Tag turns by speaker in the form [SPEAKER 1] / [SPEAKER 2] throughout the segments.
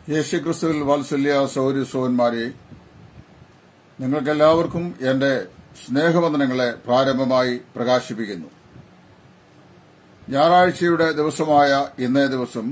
[SPEAKER 1] യേശുക്രിസ്തുവിൽ വാത്സല്യ സൗര്യ സോന്മാരെ നിങ്ങൾക്കെല്ലാവർക്കും എന്റെ സ്നേഹവന്ദനങ്ങളെ പ്രാരംഭമായി പ്രകാശിപ്പിക്കുന്നു ഞായറാഴ്ചയുടെ ദിവസമായ ഇന്നേ ദിവസം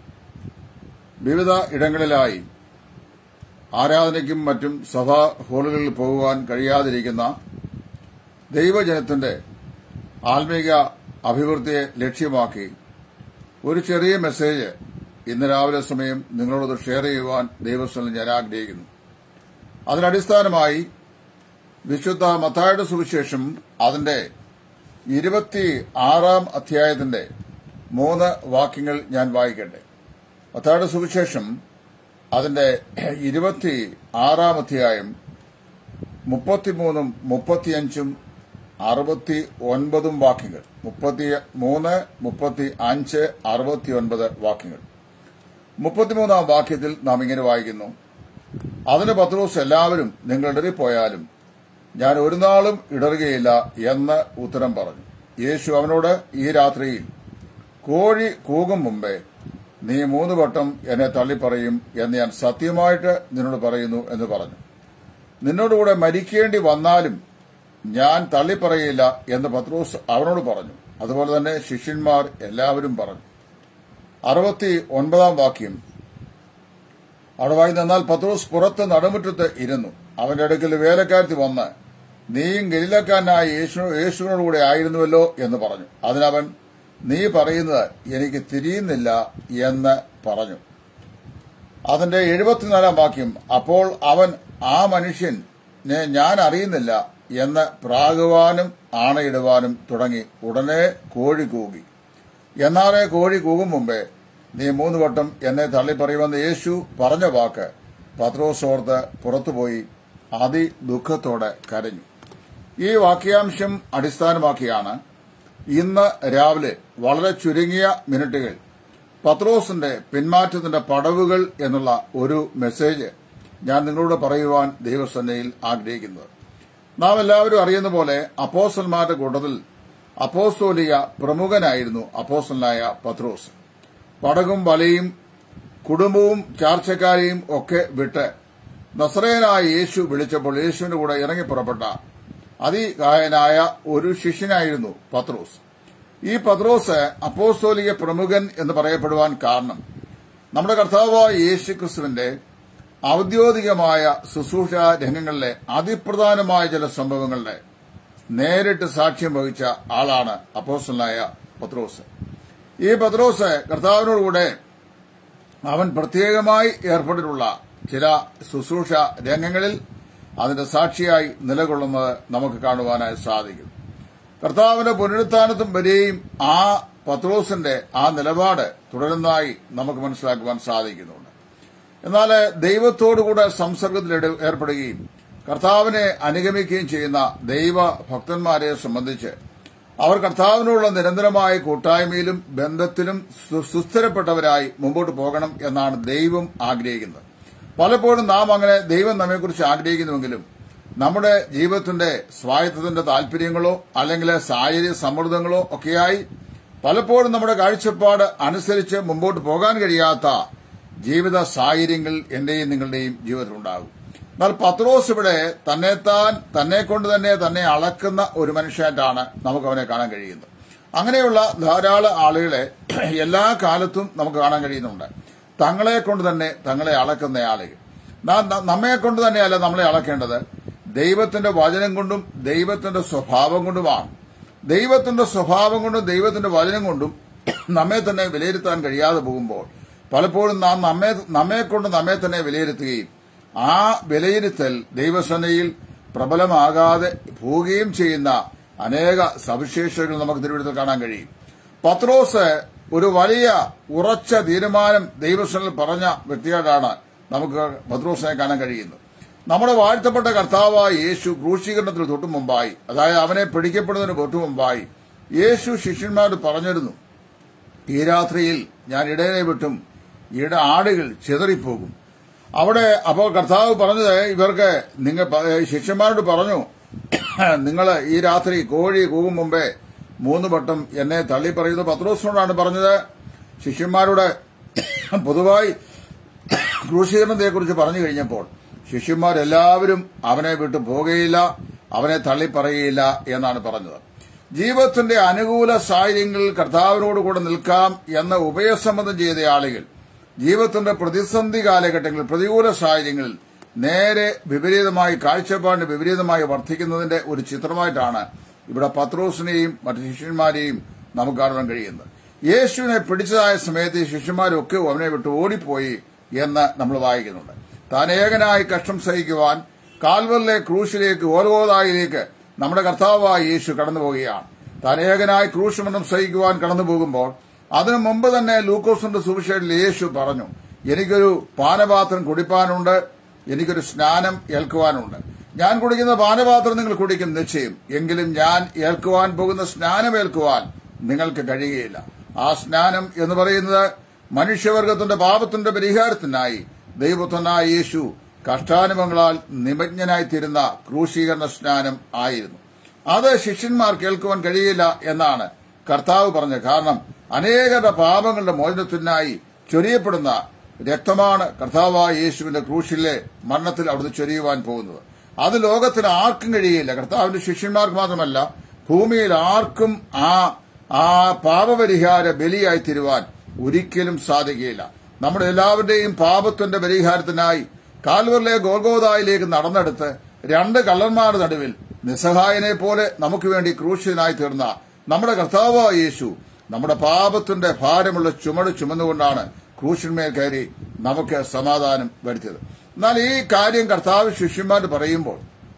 [SPEAKER 1] വിവിധ ഇടങ്ങളിലായി ആരാധനയ്ക്കും മറ്റും സഭാ ഹാളുകളിൽ പോകുവാൻ കഴിയാതിരിക്കുന്ന ദൈവജനത്തിന്റെ ആത്മീക അഭിവൃദ്ധിയെ ലക്ഷ്യമാക്കി ഒരു ചെറിയ മെസ്സേജ് ഇന്ന് രാവിലെ സമയം നിങ്ങളോട് ഷെയർ ചെയ്യുവാൻ ദൈവസ്ഥലം ഞാൻ ആഗ്രഹിക്കുന്നു അതിനടിസ്ഥാനമായി വിശുദ്ധ മത്തായുടെ സുവിശേഷം അതിന്റെ ഇരുപത്തി ആറാം അധ്യായത്തിന്റെ മൂന്ന് വാക്യങ്ങൾ ഞാൻ വായിക്കട്ടെ മത്തായുടെ സുവിശേഷം അതിന്റെ ഇരുപത്തി ആറാം അധ്യായം മുപ്പത്തിമൂന്നും മുപ്പത്തിയഞ്ചും അറുപത്തി ഒൻപതും വാക്യങ്ങൾ മുപ്പത്തി മൂന്ന് മുപ്പത്തി അഞ്ച് അറുപത്തി ഒൻപത് വാക്യങ്ങൾ മുപ്പത്തിമൂന്നാം വാക്യത്തിൽ നാം ഇങ്ങനെ വായിക്കുന്നു അതിന് പത്രോസ് എല്ലാവരും നിങ്ങൾ ഇടറിപ്പോയാലും ഞാൻ ഒരു നാളും ഇടറുകയില്ല എന്ന് ഉത്തരം പറഞ്ഞു യേശു അവനോട് ഈ രാത്രിയിൽ കോഴി കൂകും മുമ്പേ നീ മൂന്ന് വട്ടം എന്നെ തള്ളിപ്പറയും എന്ന് ഞാൻ സത്യമായിട്ട് നിന്നോട് പറയുന്നു എന്ന് പറഞ്ഞു നിന്നോടുകൂടെ മരിക്കേണ്ടി വന്നാലും ഞാൻ തള്ളിപ്പറയില്ല എന്ന് പത്രോസ് അവനോട് പറഞ്ഞു അതുപോലെ തന്നെ ശിഷ്യന്മാർ എല്ലാവരും പറഞ്ഞു അറുപത്തി ഒൻപതാം വാക്യം അവിടെ വായി നിന്നാൽ പത്രോസ് പുറത്ത് നടുമുറ്റത്ത് ഇരുന്നു അവന്റെ അടുക്കൽ വേലക്കാരത്തി വന്ന് നീയും ഗലീലക്കാരനായ യേശു യേശുവിനോടുകൂടെ ആയിരുന്നുവല്ലോ എന്ന് പറഞ്ഞു അതിനവൻ നീ പറയുന്നത് എനിക്ക് തിരിയുന്നില്ല എന്ന് പറഞ്ഞു അതിന്റെ എഴുപത്തിനാലാം വാക്യം അപ്പോൾ അവൻ ആ മനുഷ്യനെ ഞാൻ അറിയുന്നില്ല എന്ന് പ്രാകുവാനും ആണയിടുവാനും തുടങ്ങി ഉടനെ കോഴി കൂകി എന്നാലേ കോഴി കൂകും മുമ്പേ നീ മൂന്ന് വട്ടം എന്നെ തള്ളിപ്പറയുമെന്ന് യേശു പറഞ്ഞ വാക്ക് പത്രോസ് ഓർത്ത് പുറത്തുപോയി അതി ദുഃഖത്തോടെ കരഞ്ഞു ഈ വാക്യാംശം അടിസ്ഥാനമാക്കിയാണ് ഇന്ന് രാവിലെ വളരെ ചുരുങ്ങിയ മിനിറ്റുകൾ പത്രോസിന്റെ പിന്മാറ്റത്തിന്റെ പടവുകൾ എന്നുള്ള ഒരു മെസ്സേജ് ഞാൻ നിങ്ങളോട് പറയുവാൻ ദൈവസന്നയിൽ ആഗ്രഹിക്കുന്നത് നാം എല്ലാവരും അറിയുന്ന പോലെ അപ്പോസ്റ്റന്മാരുടെ കൂട്ടത്തിൽ അപ്പോസ്തോലിക പ്രമുഖനായിരുന്നു അപ്പോസ്റ്റലായ പത്രോസ് പടകും വലയും കുടുംബവും ചാർച്ചക്കാരെയും ഒക്കെ വിട്ട് നസ്രയനായ യേശു വിളിച്ചപ്പോൾ യേശുവിന്റെ കൂടെ ഇറങ്ങി പുറപ്പെട്ട അതികായനായ ഒരു ശിഷ്യനായിരുന്നു പത്രോസ് ഈ പത്രോസ് അപ്പോസ്തോലിക പ്രമുഖൻ എന്ന് പറയപ്പെടുവാൻ കാരണം നമ്മുടെ കർത്താവായ യേശു ക്രിസ്തുവിന്റെ ഔദ്യോഗികമായ ശുശ്രൂഷ രംഗങ്ങളിലെ അതിപ്രധാനമായ ചില സംഭവങ്ങളുടെ നേരിട്ട് സാക്ഷ്യം വഹിച്ച ആളാണ് അപ്പോസ്റ്റലായ പത്രോസ് ഈ പത്രോസ് കർത്താവിനോടുകൂടെ അവൻ പ്രത്യേകമായി ഏർപ്പെട്ടിട്ടുള്ള ചില ശുശ്രൂഷ രംഗങ്ങളിൽ അതിന്റെ സാക്ഷിയായി നിലകൊള്ളുന്നത് നമുക്ക് കാണുവാനായി സാധിക്കും കർത്താവിന്റെ പുനരുത്ഥാനത്തും വരെയും ആ പത്രോസിന്റെ ആ നിലപാട് തുടരുന്നതായി നമുക്ക് മനസ്സിലാക്കുവാൻ സാധിക്കുന്നുണ്ട് എന്നാൽ ദൈവത്തോടുകൂടെ സംസർഗത്തിൽ ഏർപ്പെടുകയും കർത്താവിനെ അനുഗമിക്കുകയും ചെയ്യുന്ന ദൈവ ഭക്തന്മാരെ സംബന്ധിച്ച് അവർ കർത്താവിനുള്ള നിരന്തരമായ കൂട്ടായ്മയിലും ബന്ധത്തിലും സുസ്ഥിരപ്പെട്ടവരായി മുമ്പോട്ട് പോകണം എന്നാണ് ദൈവം ആഗ്രഹിക്കുന്നത് പലപ്പോഴും നാം അങ്ങനെ ദൈവം നമ്മെക്കുറിച്ച് ആഗ്രഹിക്കുന്നുവെങ്കിലും നമ്മുടെ ജീവിതത്തിന്റെ സ്വായത്തത്തിന്റെ താല്പര്യങ്ങളോ അല്ലെങ്കിൽ സാഹചര്യ സമ്മർദ്ദങ്ങളോ ഒക്കെയായി പലപ്പോഴും നമ്മുടെ കാഴ്ചപ്പാട് അനുസരിച്ച് മുമ്പോട്ട് പോകാൻ കഴിയാത്ത ജീവിത സാഹചര്യങ്ങൾ എന്റെയും നിങ്ങളുടെയും ജീവിതത്തിലുണ്ടാകും എന്നാൽ പത്രോസ് ഇവിടെ തന്നെത്താൻ തന്നെ കൊണ്ട് തന്നെ തന്നെ അളക്കുന്ന ഒരു മനുഷ്യനായിട്ടാണ് നമുക്ക് അവനെ കാണാൻ കഴിയുന്നത് അങ്ങനെയുള്ള ധാരാളം ആളുകളെ എല്ലാ കാലത്തും നമുക്ക് കാണാൻ കഴിയുന്നുണ്ട് തങ്ങളെ കൊണ്ട് തന്നെ തങ്ങളെ അളക്കുന്ന ആളുകൾ നമ്മെ കൊണ്ട് തന്നെയല്ല നമ്മളെ അളക്കേണ്ടത് ദൈവത്തിന്റെ വചനം കൊണ്ടും ദൈവത്തിന്റെ സ്വഭാവം കൊണ്ടുമാണ് ദൈവത്തിന്റെ സ്വഭാവം കൊണ്ടും ദൈവത്തിന്റെ വചനം കൊണ്ടും നമ്മെ തന്നെ വിലയിരുത്താൻ കഴിയാതെ പോകുമ്പോൾ പലപ്പോഴും നാം നമ്മെ നമ്മെ കൊണ്ട് നമ്മെ തന്നെ വിലയിരുത്തുകയും ആ വിലയിരുത്തൽ ദൈവസേനയിൽ പ്രബലമാകാതെ പോവുകയും ചെയ്യുന്ന അനേക സവിശേഷതകൾ നമുക്ക് തിരുവനന്തപുരത്ത് കാണാൻ കഴിയും പത്രോസ് ഒരു വലിയ ഉറച്ച തീരുമാനം ദൈവസേനയിൽ പറഞ്ഞ വ്യക്തിയായിട്ടാണ് നമുക്ക് പത്രോസിനെ കാണാൻ കഴിയുന്നത് നമ്മുടെ വാഴ്ത്തപ്പെട്ട കർത്താവായ യേശു ക്രൂശീകരണത്തിന് തൊട്ടു മുമ്പായി അതായത് അവനെ പിടിക്കപ്പെടുന്നതിന് തൊട്ടു മുമ്പായി യേശു ശിഷ്യന്മാരോട് പറഞ്ഞിരുന്നു ഈ രാത്രിയിൽ ഞാൻ ഇടയനെ വിട്ടും ഇട ആടുകൾ ചിതറിപ്പോകും അവിടെ അപ്പോൾ കർത്താവ് പറഞ്ഞത് ഇവർക്ക് നിങ്ങൾ ശിഷ്യന്മാരോട് പറഞ്ഞു നിങ്ങൾ ഈ രാത്രി കോഴി കൂകും മുമ്പേ മൂന്ന് വട്ടം എന്നെ തള്ളി പറയുന്നത് പത്രോസിനോടാണ് പറഞ്ഞത് ശിഷ്യന്മാരോട് പൊതുവായി ക്രൂശീകരണത്തെക്കുറിച്ച് പറഞ്ഞു കഴിഞ്ഞപ്പോൾ ശിഷ്യന്മാരെല്ലാവരും അവനെ വിട്ടു പോകുകയില്ല അവനെ തള്ളിപ്പറയുകയില്ല എന്നാണ് പറഞ്ഞത് ജീവിതത്തിന്റെ അനുകൂല സാഹചര്യങ്ങളിൽ കർത്താവിനോട് കൂടെ നിൽക്കാം എന്ന് ഉഭയസമ്മതം ചെയ്ത ആളുകൾ ജീവിതത്തിന്റെ പ്രതിസന്ധി കാലഘട്ടങ്ങളിൽ പ്രതികൂല സാഹചര്യങ്ങളിൽ നേരെ വിപരീതമായി കാഴ്ചപ്പാടിന് വിപരീതമായി വർദ്ധിക്കുന്നതിന്റെ ഒരു ചിത്രമായിട്ടാണ് ഇവിടെ പത്രോസിനെയും മറ്റു ശിഷ്യന്മാരെയും നമുക്ക് കാണാൻ കഴിയുന്നത് യേശുവിനെ പിടിച്ചതായ സമയത്ത് ഈ ശിഷ്യന്മാരൊക്കെ അവനെ വിട്ട് ഓടിപ്പോയി എന്ന് നമ്മൾ വായിക്കുന്നുണ്ട് താൻ ഏകനായി കഷ്ടം സഹിക്കുവാൻ കാൽവറിലെ ക്രൂശിലേക്ക് ഓരോതായിലേക്ക് നമ്മുടെ കർത്താവായ യേശു കടന്നു പോവുകയാണ് താൻ ഏകനായി ക്രൂശമരണം സഹിക്കുവാൻ കടന്നു പോകുമ്പോൾ അതിനു മുമ്പ് തന്നെ ലൂക്കോസിന്റെ സുവിശേഷത്തിൽ യേശു പറഞ്ഞു എനിക്കൊരു പാനപാത്രം കുടിപ്പാനുണ്ട് എനിക്കൊരു സ്നാനം ഏൽക്കുവാനുണ്ട് ഞാൻ കുടിക്കുന്ന പാനപാത്രം നിങ്ങൾ കുടിക്കും നിശ്ചയം എങ്കിലും ഞാൻ ഏൽക്കുവാൻ പോകുന്ന സ്നാനം ഏൽക്കുവാൻ നിങ്ങൾക്ക് കഴിയുകയില്ല ആ സ്നാനം എന്ന് പറയുന്നത് മനുഷ്യവർഗത്തിന്റെ പാപത്തിന്റെ പരിഹാരത്തിനായി ദൈവത്വനായ യേശു കഷ്ടാനുഭവങ്ങളാൽ നിമജ്ഞനായി തീരുന്ന ക്രൂശീകരണ സ്നാനം ആയിരുന്നു അത് ശിഷ്യന്മാർ കേൾക്കുവാൻ കഴിയില്ല എന്നാണ് കർത്താവ് പറഞ്ഞത് കാരണം അനേകരുടെ പാപങ്ങളുടെ മോചനത്തിനായി ചൊരിയപ്പെടുന്ന രക്തമാണ് കർത്താവായ യേശുവിന്റെ ക്രൂശിലെ മരണത്തിൽ അവിടുന്ന് ചൊരിയുവാൻ പോകുന്നത് അത് ലോകത്തിന് ആർക്കും കഴിയില്ല കർത്താവിന്റെ ശിഷ്യന്മാർക്ക് മാത്രമല്ല ഭൂമിയിൽ ആർക്കും ആ ആ പാപപരിഹാര ബലിയായി തീരുവാൻ ഒരിക്കലും സാധിക്കുകയില്ല നമ്മുടെ എല്ലാവരുടെയും പാപത്തിന്റെ പരിഹാരത്തിനായി കാൽവറിലെ ഗോൽഗോദായിലേക്ക് നടന്നെടുത്ത് രണ്ട് കള്ളന്മാരുടെ നടുവിൽ നിസ്സഹായനെ പോലെ നമുക്ക് വേണ്ടി ക്രൂശിതനായി തീർന്ന നമ്മുടെ കർത്താവായ യേശു നമ്മുടെ പാപത്തിന്റെ ഭാരമുള്ള ചുമട് ചുമന്നുകൊണ്ടാണ് ക്രൂശിന്മേൽ കയറി നമുക്ക് സമാധാനം വരുത്തിയത് എന്നാൽ ഈ കാര്യം കർത്താവ് ശിഷ്യന്മാർ പറയുമ്പോൾ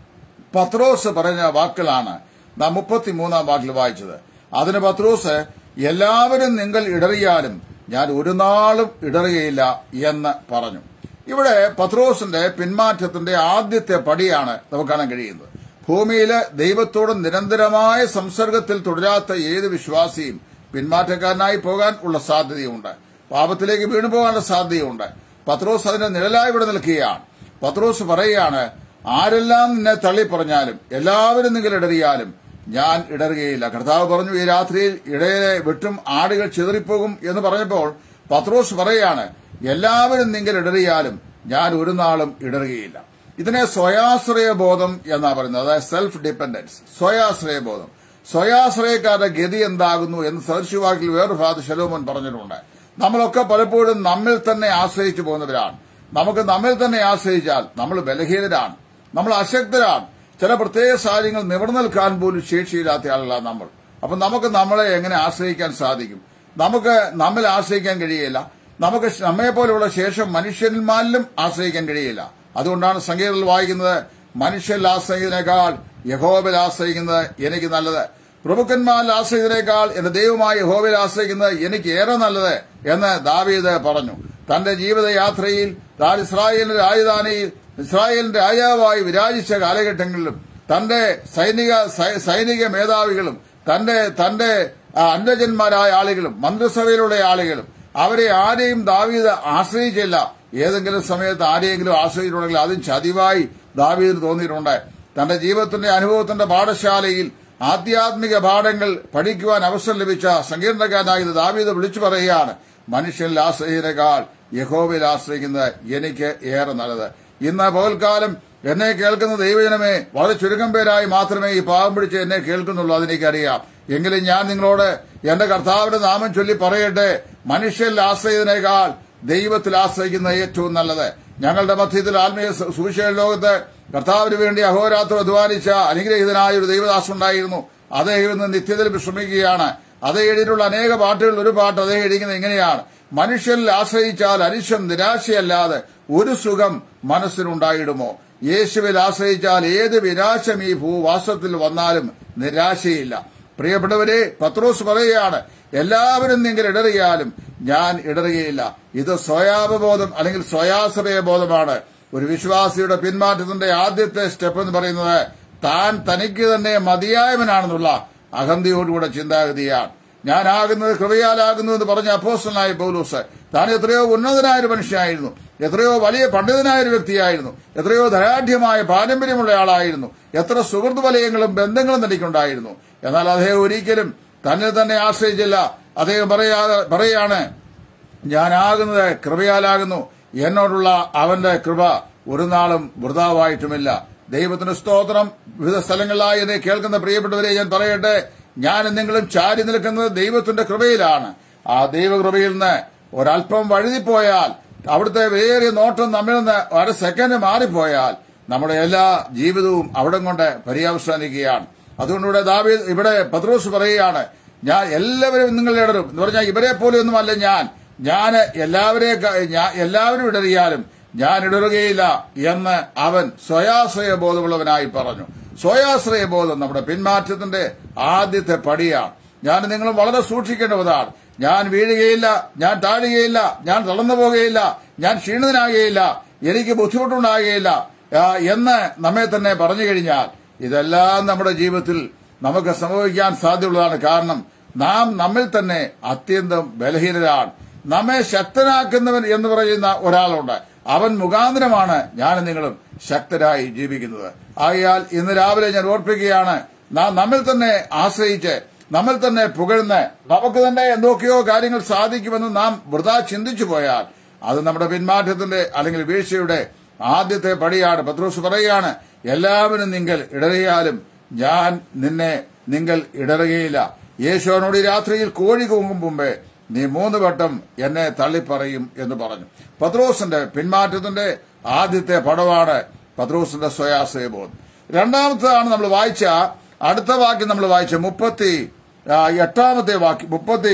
[SPEAKER 1] പത്രോസ് പറഞ്ഞ വാക്കുകളാണ് നാം മുപ്പത്തിമൂന്നാം വാക്കിൽ വായിച്ചത് അതിന് പത്രോസ് എല്ലാവരും നിങ്ങൾ ഇടറിയാലും ഞാൻ ഒരു നാളും ഇടറുകയില്ല എന്ന് പറഞ്ഞു ഇവിടെ പത്രോസിന്റെ പിന്മാറ്റത്തിന്റെ ആദ്യത്തെ പടിയാണ് നമുക്ക് കാണാൻ കഴിയുന്നത് ഭൂമിയില് ദൈവത്തോട് നിരന്തരമായ സംസർഗത്തിൽ തുടരാത്ത ഏത് വിശ്വാസിയും പിന്മാറ്റക്കാരനായി പോകാൻ ഉള്ള സാധ്യതയുണ്ട് പാപത്തിലേക്ക് വീണു പോകാനുള്ള സാധ്യതയുണ്ട് പത്രോസ് അതിന്റെ നിഴലായി ഇവിടെ നിൽക്കുകയാണ് പത്രോസ് പറയുകയാണ് ആരെല്ലാം നിന്നെ തള്ളി പറഞ്ഞാലും എല്ലാവരും നിങ്ങൾ ഇടറിയാലും ഞാൻ ഇടറുകയില്ല കർത്താവ് പറഞ്ഞു ഈ രാത്രിയിൽ ഇടയിലെ വെട്ടും ആടുകൾ ചിതറിപ്പോകും എന്ന് പറഞ്ഞപ്പോൾ പത്രോസ് പറയുകയാണ് എല്ലാവരും നിങ്ങൾ ഇടറിയാലും ഞാൻ ഒരു നാളും ഇടറുകയില്ല ഇതിനെ സ്വയാശ്രയ ബോധം എന്നാ പറയുന്നത് അതായത് സെൽഫ് ഡിപ്പെൻഡൻസ് സ്വയാശ്രയ ബോധം സ്വയാശ്രയക്കാരുടെ ഗതി എന്താകുന്നു എന്ന് സദൃശവാക്കിൽ വേറൊരു ഭാഗത്ത് ശലോമോൻ പറഞ്ഞിട്ടുണ്ട് നമ്മളൊക്കെ പലപ്പോഴും നമ്മിൽ തന്നെ ആശ്രയിച്ചു പോകുന്നവരാണ് നമുക്ക് നമ്മിൽ തന്നെ ആശ്രയിച്ചാൽ നമ്മൾ ബലഹീനരാണ് നമ്മൾ അശക്തരാണ് ചില പ്രത്യേക സാഹചര്യങ്ങൾ നിവർന്നു നിൽക്കാൻ പോലും ശേഷിയില്ലാത്ത ആളല്ല നമ്മൾ അപ്പൊ നമുക്ക് നമ്മളെ എങ്ങനെ ആശ്രയിക്കാൻ സാധിക്കും നമുക്ക് നമ്മിൽ ആശ്രയിക്കാൻ കഴിയില്ല നമുക്ക് നമ്മെ പോലെയുള്ള ശേഷം മനുഷ്യന്മാരിലും ആശ്രയിക്കാൻ കഴിയില്ല അതുകൊണ്ടാണ് സംഗീതത്തിൽ വായിക്കുന്നത് മനുഷ്യരിൽ ആശ്രയിക്കുന്നതിനേക്കാൾ യഹോബിൽ ആശ്രയിക്കുന്നത് എനിക്ക് നല്ലത് പ്രഭുക്കന്മാരിൽ ആശ്രയിക്കുന്നതിനേക്കാൾ എന്റെ ദൈവമായ യഹോബിൽ ആശ്രയിക്കുന്നത് എനിക്ക് ഏറെ നല്ലത് എന്ന് ദാവീദ് പറഞ്ഞു തന്റെ ജീവിതയാത്രയിൽ താൻ ഇസ്രായേലിന്റെ രാജധാനിയിൽ ഇസ്രായേലിന്റെ രാജാവായി വിരാജിച്ച കാലഘട്ടങ്ങളിലും തന്റെ സൈനിക സൈനിക മേധാവികളും തന്റെ തന്റെ അന്യജന്മാരായ ആളുകളും മന്ത്രിസഭയിലുള്ള ആളുകളും അവരെ ആരെയും ദാവീദ് ആശ്രയിച്ചില്ല ഏതെങ്കിലും സമയത്ത് ആരെയെങ്കിലും ആശ്രയിച്ചിട്ടുണ്ടെങ്കിൽ അതും ചതിവായി ദാവീദിന് തോന്നിയിട്ടുണ്ട് തന്റെ ജീവിതത്തിന്റെ അനുഭവത്തിന്റെ പാഠശാലയിൽ ആധ്യാത്മിക പാഠങ്ങൾ പഠിക്കുവാൻ അവസരം ലഭിച്ച സങ്കീർണക്കാരനായത് ദാവീദ് വിളിച്ചു പറയുകയാണ് മനുഷ്യനിൽ ആശ്രയിച്ചതിനേക്കാൾ യഹോവയിൽ ആശ്രയിക്കുന്നത് എനിക്ക് ഏറെ നല്ലത് ഇന്ന് പകൽക്കാലം എന്നെ കേൾക്കുന്ന ദൈവജനമേ വളരെ ചുരുക്കം പേരായി മാത്രമേ ഈ പാവം പിടിച്ച് എന്നെ കേൾക്കുന്നുള്ളൂ അതെനിക്കറിയാം എങ്കിലും ഞാൻ നിങ്ങളോട് എന്റെ കർത്താവിന്റെ നാമം ചൊല്ലി പറയട്ടെ മനുഷ്യരിൽ ആശ്രയിച്ചതിനേക്കാൾ ദൈവത്തിൽ ആശ്രയിക്കുന്ന ഏറ്റവും നല്ലത് ഞങ്ങളുടെ മധ്യത്തിൽ ആത്മീയ സുവിശേഷ ലോകത്ത് കർത്താവിന് വേണ്ടി അഹോരാത്രം അധ്വാനിച്ച അനുഗ്രഹീതനായ ഒരു ദൈവദാസം ഉണ്ടായിരുന്നു അദ്ദേഹം ഇന്ന് നിത്യത്തിൽ വിശ്രമിക്കുകയാണ് അതേ എഴുതിയിട്ടുള്ള അനേക പാട്ടുകൾ ഒരു പാട്ട് അദ്ദേഹം എഴുതിക്കുന്നത് ഇങ്ങനെയാണ് മനുഷ്യരിൽ ആശ്രയിച്ചാൽ അരിശം നിരാശയല്ലാതെ ഒരു സുഖം മനസ്സിനുണ്ടായിടുമോ യേശുവിൽ ആശ്രയിച്ചാൽ ഏത് വിനാശം ഈ ഭൂവാസത്തിൽ വന്നാലും നിരാശയില്ല പ്രിയപ്പെട്ടവരെ പത്രോസ് പറയുകയാണ് എല്ലാവരും നിങ്ങൾ ഇടറിയാലും ഞാൻ ഇടറുകയില്ല ഇത് സ്വയാപബോധം അല്ലെങ്കിൽ സ്വയാശ്രയ ബോധമാണ് ഒരു വിശ്വാസിയുടെ പിന്മാറ്റത്തിന്റെ ആദ്യത്തെ സ്റ്റെപ്പ് എന്ന് പറയുന്നത് താൻ തനിക്ക് തന്നെ മതിയായവനാണെന്നുള്ള അഹന്തിയോടുകൂടെ ചിന്താഗതിയാണ് ഞാനാകുന്നത് കൃപയാലാകുന്നു എന്ന് പറഞ്ഞ അപ്പോസ്റ്റലായ പൗലൂസ് താൻ എത്രയോ ഉന്നതനായ ഒരു മനുഷ്യനായിരുന്നു എത്രയോ വലിയ പണ്ഡിതനായ ഒരു വ്യക്തിയായിരുന്നു എത്രയോ ധരാഢ്യമായ പാരമ്പര്യമുള്ള ആളായിരുന്നു എത്ര സുഹൃത്ത് വലയങ്ങളും ബന്ധങ്ങളും തനിക്കുണ്ടായിരുന്നു എന്നാൽ അദ്ദേഹം ഒരിക്കലും തന്നെ തന്നെ ആശ്രയിച്ചില്ല അദ്ദേഹം പറയാതെ പറയാണ് ഞാനാകുന്നത് കൃപയാലാകുന്നു എന്നോടുള്ള അവന്റെ കൃപ ഒരു നാളും വൃതാവായിട്ടുമില്ല ദൈവത്തിന് സ്തോത്രം വിവിധ സ്ഥലങ്ങളിലായി എന്നെ കേൾക്കുന്ന പ്രിയപ്പെട്ടവരെ ഞാൻ പറയട്ടെ ഞാൻ നിങ്ങളും ചാരി നിൽക്കുന്നത് ദൈവത്തിന്റെ കൃപയിലാണ് ആ ദൈവകൃപയിൽ നിന്ന് ഒരല്പം വഴുതിപ്പോയാൽ അവിടുത്തെ വേറിയ നോട്ടം നമ്മിൽ നിന്ന് ഒരു സെക്കൻഡ് മാറിപ്പോയാൽ നമ്മുടെ എല്ലാ ജീവിതവും അവിടം കൊണ്ട് പര്യാവസാനിക്കുകയാണ് അതുകൊണ്ട് ഇവിടെ ദാവി ഇവിടെ പത്രോസ് പറയുകയാണ് ഞാൻ എല്ലാവരും നിങ്ങൾ ഇടരും എന്ന് പറഞ്ഞാൽ ഇവരെ പോലെ ഒന്നുമല്ല ഞാൻ ഞാൻ എല്ലാവരെ എല്ലാവരും ഇടറിയാലും ഞാൻ ഇടറുകയില്ല എന്ന് അവൻ സ്വയാശ്രയ ബോധമുള്ളവനായി പറഞ്ഞു സ്വയാശ്രയ ബോധം നമ്മുടെ പിന്മാറ്റത്തിന്റെ ആദ്യത്തെ പടിയാണ് ഞാൻ നിങ്ങൾ വളരെ സൂക്ഷിക്കേണ്ടതാണ് ഞാൻ വീഴുകയില്ല ഞാൻ താഴുകയില്ല ഞാൻ തളർന്നു പോകുകയില്ല ഞാൻ ക്ഷീണിതനാകുകയില്ല എനിക്ക് ബുദ്ധിമുട്ടുണ്ടാകുകയില്ല ആ, എന്ന് നമ്മെ തന്നെ പറഞ്ഞു കഴിഞ്ഞാൽ ഇതെല്ലാം നമ്മുടെ ജീവിതത്തിൽ നമുക്ക് സംഭവിക്കാൻ സാധ്യതയുള്ളതാണ് കാരണം നാം നമ്മിൽ തന്നെ അത്യന്തം ബലഹീനരാണ് നമ്മെ ശക്തനാക്കുന്നവൻ എന്ന് പറയുന്ന ഒരാളുണ്ട് അവൻ മുഖാന്തരമാണ് ഞാൻ നിങ്ങളും ശക്തരായി ജീവിക്കുന്നത് ആകയാൽ ഇന്ന് രാവിലെ ഞാൻ ഓർപ്പിക്കുകയാണ് നാം നമ്മിൽ തന്നെ ആശ്രയിച്ച് നമ്മിൽ തന്നെ പുകഴ്ന്ന് നമുക്ക് തന്നെ എന്തൊക്കെയോ കാര്യങ്ങൾ സാധിക്കുമെന്ന് നാം വൃതാ ചിന്തിച്ചു പോയാൽ അത് നമ്മുടെ പിന്മാറ്റത്തിന്റെ അല്ലെങ്കിൽ വീഴ്ചയുടെ ആദ്യത്തെ പടിയാണ് പത്രോസ് പറയുകയാണ് എല്ലാവരും നിങ്ങൾ ഇടറിയാലും ഞാൻ നിന്നെ നിങ്ങൾ ഇടറുകയില്ല യേശുവിനോട് ഈ രാത്രിയിൽ കോഴി കൂങ്ങും മുമ്പേ നീ മൂന്ന് വട്ടം എന്നെ തള്ളിപ്പറയും എന്ന് പറഞ്ഞു പത്രോസിന്റെ പിന്മാറ്റത്തിന്റെ ആദ്യത്തെ പടവാണ് പത്രോസിന്റെ സ്വയാശ്രയബോധം രണ്ടാമത്തേതാണ് നമ്മൾ വായിച്ച അടുത്ത വാക്യം നമ്മൾ വായിച്ച മുപ്പത്തി ആ, എട്ടാമത്തെ വാക്യം മുപ്പത്തി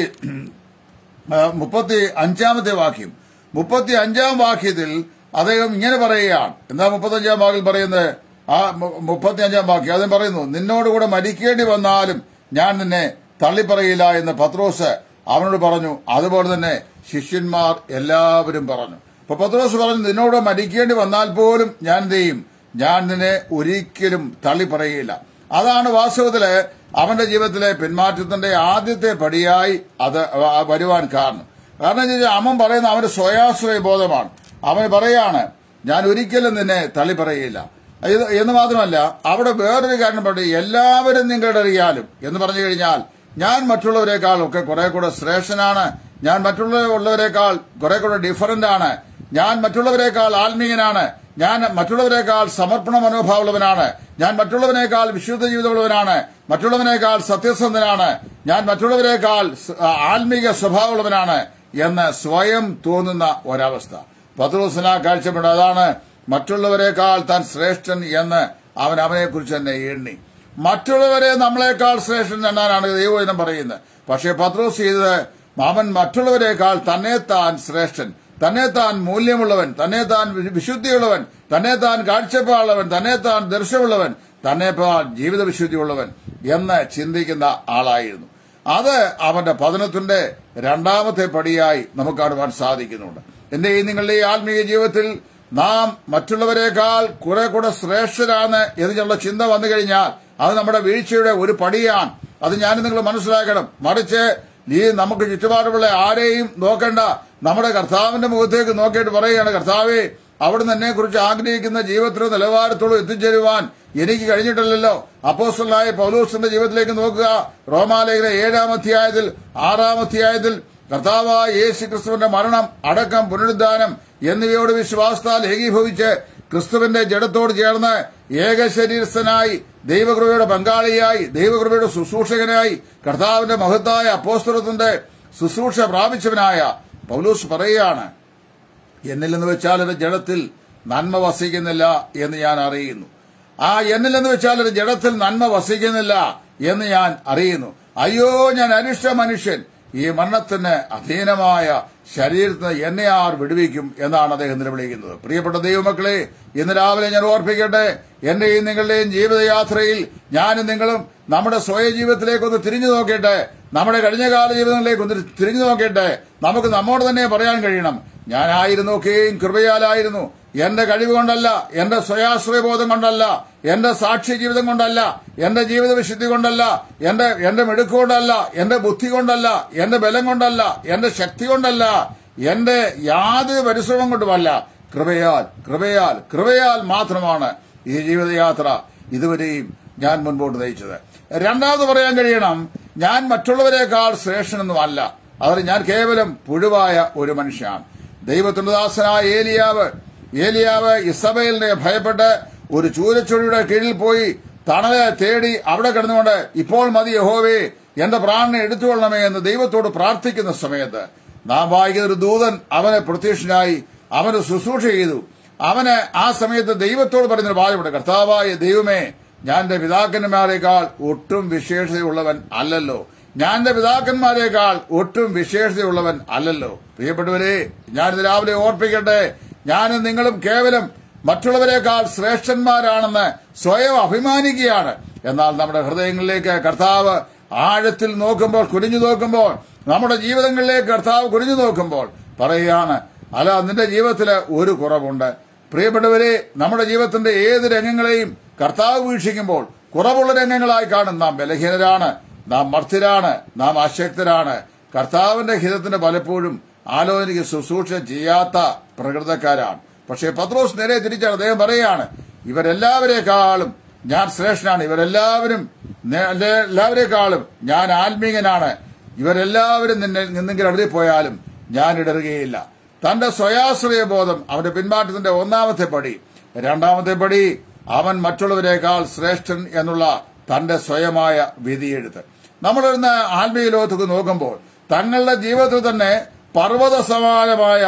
[SPEAKER 1] ആ, മുപ്പത്തി അഞ്ചാമത്തെ വാക്യം മുപ്പത്തി അഞ്ചാം വാക്യത്തിൽ അദ്ദേഹം ഇങ്ങനെ പറയുകയാണ് എന്താ മുപ്പത്തി അഞ്ചാം വാക്യം പറയുന്നത് ആ മുപ്പത്തി അഞ്ചാം വാക്യം അദ്ദേഹം പറയുന്നു നിന്നോടുകൂടെ മരിക്കേണ്ടി വന്നാലും ഞാൻ നിന്നെ തള്ളിപ്പറയില്ല എന്ന് പത്രോസ് അവനോട് പറഞ്ഞു അതുപോലെ തന്നെ ശിഷ്യന്മാർ എല്ലാവരും പറഞ്ഞു അപ്പൊ പത്രോസ് പറഞ്ഞു നിന്നോട് മരിക്കേണ്ടി വന്നാൽ പോലും ഞാൻ എന്ത് ചെയ്യും ഞാൻ നിന്നെ ഒരിക്കലും തള്ളിപ്പറയുകയില്ല അതാണ് വാസ്തവത്തില് അവന്റെ ജീവിതത്തിലെ പിന്മാറ്റത്തിന്റെ ആദ്യത്തെ പടിയായി അത് വ- വരുവാൻ കാരണം കാരണം എന്താ വെച്ചാൽ അവൻ പറയുന്ന അവന്റെ സ്വയാശ്രയ ബോധമാണ് അവൻ പറയാണ് ഞാൻ ഒരിക്കലും നിന്നെ തള്ളിപ്പറയുകയില്ല ഇത് എന്ന് മാത്രമല്ല അവിടെ വേറൊരു കാരണം പറഞ്ഞു എല്ലാവരും നിങ്ങളുടെ അറിയാലും എന്ന് പറഞ്ഞു കഴിഞ്ഞാൽ ഞാൻ മറ്റുള്ളവരെക്കാൾ ഒക്കെ കുറെ കൂടെ ശ്രേഷ്ഠനാണ് ഞാൻ മറ്റുള്ളവരേക്കാൾ കുറെ കൂടെ ഡിഫറന്റ് ആണ് ഞാൻ മറ്റുള്ളവരെക്കാൾ ആത്മീയനാണ് ഞാൻ മറ്റുള്ളവരെക്കാൾ സമർപ്പണ മനോഭാവമുള്ളവനാണ് ഞാൻ മറ്റുള്ളവനേക്കാൾ വിശുദ്ധ ജീവിതമുള്ളവനാണ് മറ്റുള്ളവനേക്കാൾ സത്യസന്ധനാണ് ഞാൻ മറ്റുള്ളവരെക്കാൾ സ- ആത്മീക സ്വഭാവമുള്ളവനാണ് എന്ന് സ്വയം തോന്നുന്ന ഒരവസ്ഥ പത്രോസിന കാഴ്ചപ്പെട്ട് അതാണ് മറ്റുള്ളവരെക്കാൾ താൻ ശ്രേഷ്ഠൻ എന്ന് അവൻ അവനെക്കുറിച്ച് തന്നെ എണ്ണി മറ്റുള്ളവരെ നമ്മളെക്കാൾ ശ്രേഷ്ഠൻ എന്നാണ് ദൈവവചനം പറയുന്നത് പക്ഷേ പത്രോസ് ചെയ്തത് അവൻ മറ്റുള്ളവരെക്കാൾ തന്നെ താൻ ശ്രേഷ്ഠൻ തന്നെ താൻ മൂല്യമുള്ളവൻ തന്നെ താൻ വിശുദ്ധിയുള്ളവൻ തന്നെ താൻ കാഴ്ചപ്പാടുള്ളവൻ തന്നെ താൻ ദർശനമുള്ളവൻ തന്നെ താൻ ജീവിത വിശുദ്ധിയുള്ളവൻ എന്ന് ചിന്തിക്കുന്ന ആളായിരുന്നു അത് അവന്റെ പതനത്തിന്റെ രണ്ടാമത്തെ പടിയായി നമുക്ക് കാണുവാൻ സാധിക്കുന്നുണ്ട് എന്റെ ഈ നിങ്ങളുടെ ഈ ആത്മീയ ജീവിതത്തിൽ നാം മറ്റുള്ളവരെക്കാൾ കുറെ കൂടെ ശ്രേഷ്ഠരാണ് എന്നുള്ള ചിന്ത വന്നു കഴിഞ്ഞാൽ അത് നമ്മുടെ വീഴ്ചയുടെ ഒരു പടിയാണ് അത് ഞാൻ നിങ്ങൾ മനസ്സിലാക്കണം മറിച്ച് ഈ നമുക്ക് ചുറ്റുപാടുമുള്ള ആരെയും നോക്കണ്ട നമ്മുടെ കർത്താവിന്റെ മുഖത്തേക്ക് നോക്കിയിട്ട് പറയുകയാണ് കർത്താവേ അവിടുന്ന് എന്നെ കുറിച്ച് ആഗ്രഹിക്കുന്ന ജീവിതത്തിലെ നിലവാരത്തോളം എത്തിച്ചേരുവാൻ എനിക്ക് കഴിഞ്ഞിട്ടില്ലല്ലോ അപ്പോസ്റ്റലായ പൗലോസിന്റെ ജീവിതത്തിലേക്ക് നോക്കുക റോമാലേഖന ഏഴാം അധ്യായത്തിൽ ആറാം അധ്യായത്തിൽ കർത്താവായ യേശു ക്രിസ്തുവിന്റെ മരണം അടക്കം പുനരുദ്ധാനം എന്നിവയോട് വിശ്വാസത്താൽ ഏകീഭവിച്ച് ക്രിസ്തുവിന്റെ ജഡത്തോട് ചേർന്ന് ഏകശരീരസ്ഥനായി ദൈവകൃപയുടെ പങ്കാളിയായി ദൈവകൃപയുടെ ശുശ്രൂഷകനായി കർത്താവിന്റെ മഹത്തായ അപ്പോസ്തലത്തിന്റെ ശുശ്രൂഷ പ്രാപിച്ചവനായ പൗലൂസ് പറയുകയാണ് എന്നിലെന്ന് വെച്ചാൽ ഒരു ജഡത്തിൽ നന്മ വസിക്കുന്നില്ല എന്ന് ഞാൻ അറിയുന്നു ആ എന്നിലെന്ന് വെച്ചാൽ ഒരു ജഡത്തിൽ നന്മ വസിക്കുന്നില്ല എന്ന് ഞാൻ അറിയുന്നു അയ്യോ ഞാൻ അനിഷ്ട മനുഷ്യൻ ഈ മരണത്തിന് അധീനമായ ശരീരത്തിന് എന്നെ ആർ വിടുവിക്കും എന്നാണ് അദ്ദേഹം നിലവിളിക്കുന്നത് പ്രിയപ്പെട്ട ദൈവമക്കളെ ഇന്ന് രാവിലെ ഞാൻ ഓർപ്പിക്കട്ടെ എന്റെയും നിങ്ങളുടെയും ജീവിതയാത്രയിൽ ഞാനും നിങ്ങളും നമ്മുടെ സ്വയ ജീവിതത്തിലേക്കൊന്ന് തിരിഞ്ഞു നോക്കിയിട്ട് നമ്മുടെ കഴിഞ്ഞകാല ജീവിതങ്ങളിലേക്ക് ഒന്ന് തിരിഞ്ഞു നോക്കിയിട്ട് നമുക്ക് നമ്മോട് തന്നെ പറയാൻ കഴിയണം ഞാനായിരുന്നു ഒക്കെയും കൃപയാലായിരുന്നു എന്റെ കഴിവ് കൊണ്ടല്ല എന്റെ സ്വയാശ്രയബോധം കൊണ്ടല്ല എന്റെ സാക്ഷി ജീവിതം കൊണ്ടല്ല എന്റെ ജീവിത വിശുദ്ധി കൊണ്ടല്ല എന്റെ എന്റെ മിടുക്ക് കൊണ്ടല്ല എന്റെ ബുദ്ധി കൊണ്ടല്ല എന്റെ ബലം കൊണ്ടല്ല എന്റെ ശക്തി കൊണ്ടല്ല എന്റെ യാതൊരു പരിശ്രമം കൊണ്ടുമല്ല കൃപയാൽ കൃപയാൽ കൃപയാൽ മാത്രമാണ് ഈ ജീവിതയാത്ര ഇതുവരെയും ഞാൻ മുൻപോട്ട് നയിച്ചത് രണ്ടാമത് പറയാൻ കഴിയണം ഞാൻ മറ്റുള്ളവരെക്കാൾ ശ്രേഷ്ഠനൊന്നുമല്ല അതിൽ ഞാൻ കേവലം പുഴുവായ ഒരു മനുഷ്യനാണ് ദൈവത്തിന്റെ ദാസനായ ഏലിയാവ് ഏലിയാവ് ഇസബേലിനെ ഭയപ്പെട്ട് ഒരു ചൂരച്ചൊടിയുടെ കീഴിൽ പോയി തണല് തേടി അവിടെ കിടന്നുകൊണ്ട് ഇപ്പോൾ മതി യഹോവേ എന്റെ പ്രാണനെ എടുത്തുകൊള്ളണമേ എന്ന് ദൈവത്തോട് പ്രാർത്ഥിക്കുന്ന സമയത്ത് നാം വായിക്കുന്ന ഒരു ദൂതൻ അവനെ പ്രത്യക്ഷനായി അവന് ശുശ്രൂഷ ചെയ്തു അവന് ആ സമയത്ത് ദൈവത്തോട് പറയുന്ന വാചകമുണ്ട് കർത്താവായ ദൈവമേ ഞാൻ എന്റെ പിതാക്കന്മാരെക്കാൾ ഒട്ടും വിശേഷതയുള്ളവൻ അല്ലല്ലോ ഞാൻ എന്റെ പിതാക്കന്മാരെക്കാൾ ഒട്ടും വിശേഷതയുള്ളവൻ അല്ലല്ലോ പ്രിയപ്പെട്ടവരെ ഞാനിത് രാവിലെ ഓർപ്പിക്കട്ടെ ഞാനും നിങ്ങളും കേവലം മറ്റുള്ളവരെക്കാൾ ശ്രേഷ്ഠന്മാരാണെന്ന് സ്വയം അഭിമാനിക്കുകയാണ് എന്നാൽ നമ്മുടെ ഹൃദയങ്ങളിലേക്ക് കർത്താവ് ആഴത്തിൽ നോക്കുമ്പോൾ കുനിഞ്ഞു നോക്കുമ്പോൾ നമ്മുടെ ജീവിതങ്ങളിലേക്ക് കർത്താവ് കുനിഞ്ഞു നോക്കുമ്പോൾ പറയുകയാണ് അല്ല നിന്റെ ജീവിതത്തില് ഒരു കുറവുണ്ട് പ്രിയപ്പെട്ടവരെ നമ്മുടെ ജീവിതത്തിന്റെ ഏത് രംഗങ്ങളെയും കർത്താവ് വീക്ഷിക്കുമ്പോൾ കുറവുള്ള രംഗങ്ങളായി കാണും നാം ബലഹീനരാണ് നാം മർത്യരാണ് നാം അശക്തരാണ് കർത്താവിന്റെ ഹിതത്തിന് പലപ്പോഴും ആലോചനയ്ക്ക് ശുശ്രൂഷ ചെയ്യാത്ത പ്രകൃതക്കാരാണ് പക്ഷേ പത്രോസ് നേരെ തിരിച്ചാണ് അദ്ദേഹം പറയുകയാണ് ഇവരെല്ലാവരെക്കാളും ഞാൻ ശ്രേഷ്ഠനാണ് ഇവരെല്ലാവരും നേ- എല്ലാവരെക്കാളും ഞാൻ ആത്മീകനാണ് ഇവരെല്ലാവരും നിന്നെ നിന്നെങ്കിലും അടുതി പോയാലും ഞാൻ ഇടറുകയില്ല തന്റെ സ്വയാശ്രയ ബോധം അവന്റെ പിന്മാറ്റത്തിന്റെ ഒന്നാമത്തെ പടി രണ്ടാമത്തെ പടി അവൻ മറ്റുള്ളവരെക്കാൾ ശ്രേഷ്ഠൻ എന്നുള്ള തന്റെ സ്വയമായ വിധിയെഴുത്ത് നമ്മളിന്ന് ആത്മീയ ലോകത്തേക്ക് നോക്കുമ്പോൾ തങ്ങളുടെ ജീവിതത്തിൽ തന്നെ പർവ്വത സമാനമായ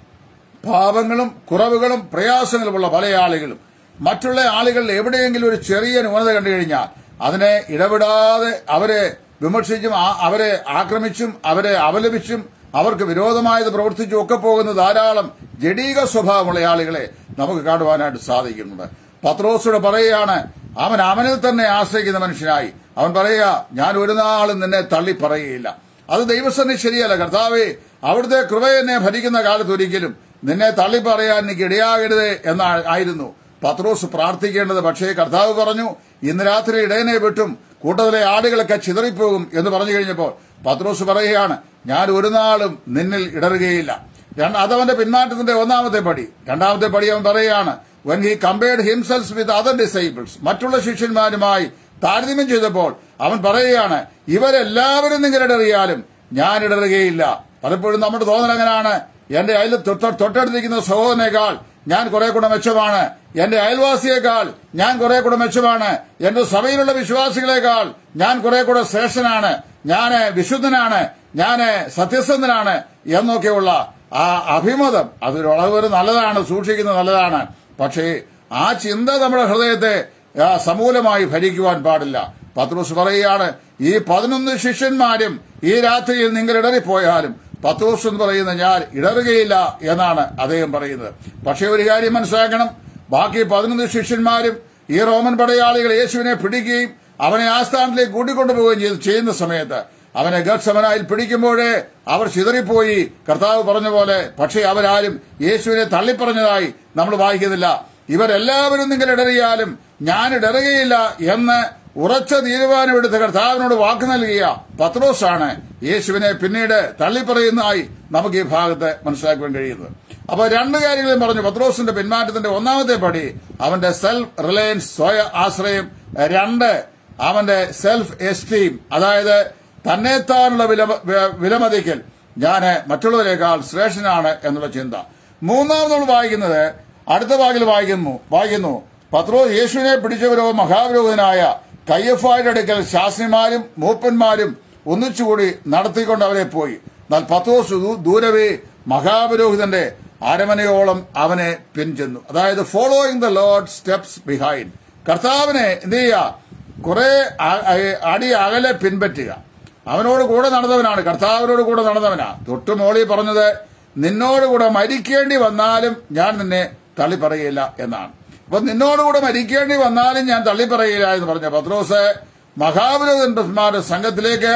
[SPEAKER 1] പാപങ്ങളും കുറവുകളും പ്രയാസങ്ങളുമുള്ള പല ആളുകളും മറ്റുള്ള ആളുകളിൽ എവിടെയെങ്കിലും ഒരു ചെറിയ ന്യൂനത കണ്ടു കഴിഞ്ഞാൽ അതിനെ ഇടപെടാതെ അവരെ വിമർശിച്ചും ആ- അവരെ ആക്രമിച്ചും അവരെ അപലപിച്ചും അവർക്ക് വിരോധമായത് പ്രവർത്തിച്ചും ഒക്കെ പോകുന്ന ധാരാളം ജഡീക സ്വഭാവമുള്ള ആളുകളെ നമുക്ക് കാണുവാനായിട്ട് സാധിക്കുന്നുണ്ട് പത്രോസോട് പറയുകയാണ് അവൻ അവനിൽ തന്നെ ആശ്രയിക്കുന്ന മനുഷ്യനായി അവൻ പറയുക ഞാൻ ഒരു നാളും നിന്നെ തള്ളി പറയുകയില്ല അത് ദൈവസന്നി ശരിയല്ല കർത്താവെ അവിടുത്തെ കൃപ എന്നെ ഭരിക്കുന്ന കാലത്ത് ഒരിക്കലും നിന്നെ തള്ളി പറയാൻ എനിക്ക് ഇടയാകരുത് എന്നായിരുന്നു പത്രോസ് പ്രാർത്ഥിക്കേണ്ടത് പക്ഷേ കർത്താവ് പറഞ്ഞു ഇന്ന് രാത്രി ഇടയനെ വിട്ടും കൂട്ടത്തിലെ ആടുകളൊക്കെ ചിതറിപ്പോകും എന്ന് പറഞ്ഞു കഴിഞ്ഞപ്പോൾ പത്രോസ് പറയുകയാണ് ഞാൻ ഒരു നാളും നിന്നിൽ ഇടറുകയില്ല രണ്ട് അതവന്റെ പിന്മാറ്റത്തിന്റെ ഒന്നാമത്തെ പടി രണ്ടാമത്തെ പടി അവൻ പറയുകയാണ് when he compared himself with other disciples മറ്റുള്ള ശിഷ്യന്മാരുമായി താരതമ്യം ചെയ്തപ്പോൾ അവൻ പറയുകയാണ് ഇവരെല്ലാവരും നിങ്ങൾ ഇടറിയാലും ഞാൻ ഇടറുകയില്ല പലപ്പോഴും നമ്മുടെ തോന്നൽ എങ്ങനെയാണ് എന്റെ അയൽ തൊട്ട- തൊട്ടടുത്തിരിക്കുന്ന സഹോദരനേക്കാൾ ഞാൻ കുറെ കൂടെ മെച്ചമാണ് എന്റെ അയൽവാസിയേക്കാൾ ഞാൻ കുറെ കൂടെ മെച്ചമാണ് എന്റെ സഭയിലുള്ള വിശ്വാസികളെക്കാൾ ഞാൻ കുറെ കൂടെ ശ്രേഷ്ഠനാണ് ഞാൻ വിശുദ്ധനാണ് ഞാൻ സത്യസന്ധനാണ് എന്നൊക്കെയുള്ള ആ അഭിമതം അതൊരു അളവ് നല്ലതാണ് സൂക്ഷിക്കുന്നത് നല്ലതാണ് പക്ഷേ ആ ചിന്ത നമ്മുടെ ഹൃദയത്തെ ആ, സമൂലമായി ഭരിക്കുവാൻ പാടില്ല പത്രോസ് പറയുകയാണ് ഈ പതിനൊന്ന് ശിഷ്യന്മാരും ഈ രാത്രിയിൽ നിങ്ങൾ ഇടറിപ്പോയാലും പത്രോസ് എന്ന് പറയുന്ന ഞാൻ ഇടറുകയില്ല എന്നാണ് അദ്ദേഹം പറയുന്നത് പക്ഷേ ഒരു കാര്യം മനസ്സിലാക്കണം ബാക്കി പതിനൊന്ന് ശിഷ്യന്മാരും ഈ റോമൻ പടയാളികൾ യേശുവിനെ പിടിക്കുകയും അവനെ ആസ്ഥാനത്തിലേക്ക് കൂട്ടിക്കൊണ്ടുപോവുകയും ചെയ്ത് ചെയ്യുന്ന സമയത്ത് അവനെ ഗർസമനായിൽ പിടിക്കുമ്പോഴേ അവർ ചിതറിപ്പോയി കർത്താവ് പറഞ്ഞ പോലെ പക്ഷേ അവരാരും യേശുവിനെ തള്ളിപ്പറഞ്ഞതായി നമ്മൾ വായിക്കുന്നില്ല ഇവരെല്ലാവരും നിങ്ങൾ ഇടറിയാലും ഞാൻ ഇടറുകയില്ല എന്ന് ഉറച്ച തീരുമാനമെടുത്ത് കർത്താവിനോട് വാക്ക് നൽകിയ പത്രോസാണ് യേശുവിനെ പിന്നീട് തള്ളിപ്പറയുന്നതായി നമുക്ക് ഈ ഭാഗത്ത് മനസ്സിലാക്കുവാൻ കഴിയുന്നത് അപ്പൊ രണ്ട് കാര്യങ്ങളും പറഞ്ഞു പത്രോസിന്റെ പിന്മാറ്റത്തിന്റെ ഒന്നാമത്തെ പടി അവന്റെ സെൽഫ് റിലയൻസ് സ്വയ ആശ്രയം രണ്ട് അവന്റെ സെൽഫ് എസ്റ്റീം അതായത് തന്നെത്താനുള്ള വില വ- വിലമതിക്കൽ ഞാൻ മറ്റുള്ളവരെക്കാൾ ശ്രേഷ്ഠനാണ് എന്നുള്ള ചിന്ത മൂന്നാമത് നമ്മൾ വായിക്കുന്നത് അടുത്ത ഭാഗത്തിൽ വായിക്കുന്നു വായിക്കുന്നു പത്രോ യേശുവിനെ പിടിച്ചവരോ മഹാപുരോഹിതനായ കയ്യഫായുടെ അടുക്കൽ ശാസ്ത്രിമാരും മൂപ്പന്മാരും ഒന്നിച്ചുകൂടി നടത്തിക്കൊണ്ട് അവരെ പോയി എന്നാൽ പത്രോസ് ദൂ- ദൂരവേ മഹാപുരോഹിതന്റെ അരമനയോളം അവനെ പിൻചെന്നു അതായത് following the Lord steps behind കർത്താവിനെ എന്ത് ചെയ്യുക കുറെ അ- അ- അടി അകലെ പിൻപറ്റുക അവനോട് കൂടെ നടന്നവനാണ് കർത്താവിനോട് കൂടെ നടന്നവനാ തൊട്ടു മോളി പറഞ്ഞത് നിന്നോട് കൂടെ മരിക്കേണ്ടി വന്നാലും ഞാൻ നിന്നെ തള്ളി പറയില്ല എന്നാണ് അപ്പൊ നിന്നോട് കൂടെ മരിക്കേണ്ടി വന്നാലും ഞാൻ തള്ളി പറയില്ല എന്ന് പറഞ്ഞ പത്രോസ് മഹാപുരോഹിതന്മാരുടെ സംഘത്തിലേക്ക്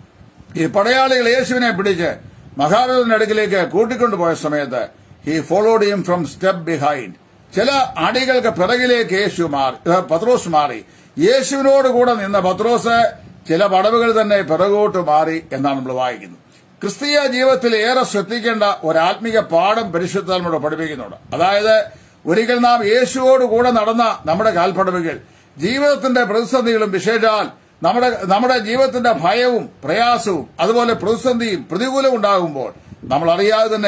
[SPEAKER 1] ഈ പടയാളികൾ യേശുവിനെ പിടിച്ച് മഹാപുരോഹിതന്റെ അടുക്കിലേക്ക് കൂട്ടിക്കൊണ്ടുപോയ സമയത്ത് he followed him from step behind ചില അടികൾക്ക് പിറകിലേക്ക് യേശു മാറി ഏ, പത്രോസ് മാറി യേശുവിനോട് കൂടെ നിന്ന പത്രോസ് ചില പടവുകൾ തന്നെ പിറകോട്ട് മാറി എന്നാണ് നമ്മൾ വായിക്കുന്നത് ക്രിസ്തീയ ജീവിതത്തിൽ ഏറെ ശ്രദ്ധിക്കേണ്ട ഒരു ആത്മീക പാഠം പരിശുദ്ധാത്മയോട് പഠിപ്പിക്കുന്നുണ്ട് അതായത് ഒരിക്കൽ നാം യേശുവോട് കൂടെ നടന്ന നമ്മുടെ കാൽപ്പടവുകൾ ജീവിതത്തിന്റെ പ്രതിസന്ധികളും വിശേഷാൽ നമ്മുടെ നമ്മുടെ ജീവിതത്തിന്റെ ഭയവും പ്രയാസവും അതുപോലെ പ്രതിസന്ധിയും പ്രതികൂലവും ഉണ്ടാകുമ്പോൾ നമ്മൾ അറിയാതെ തന്നെ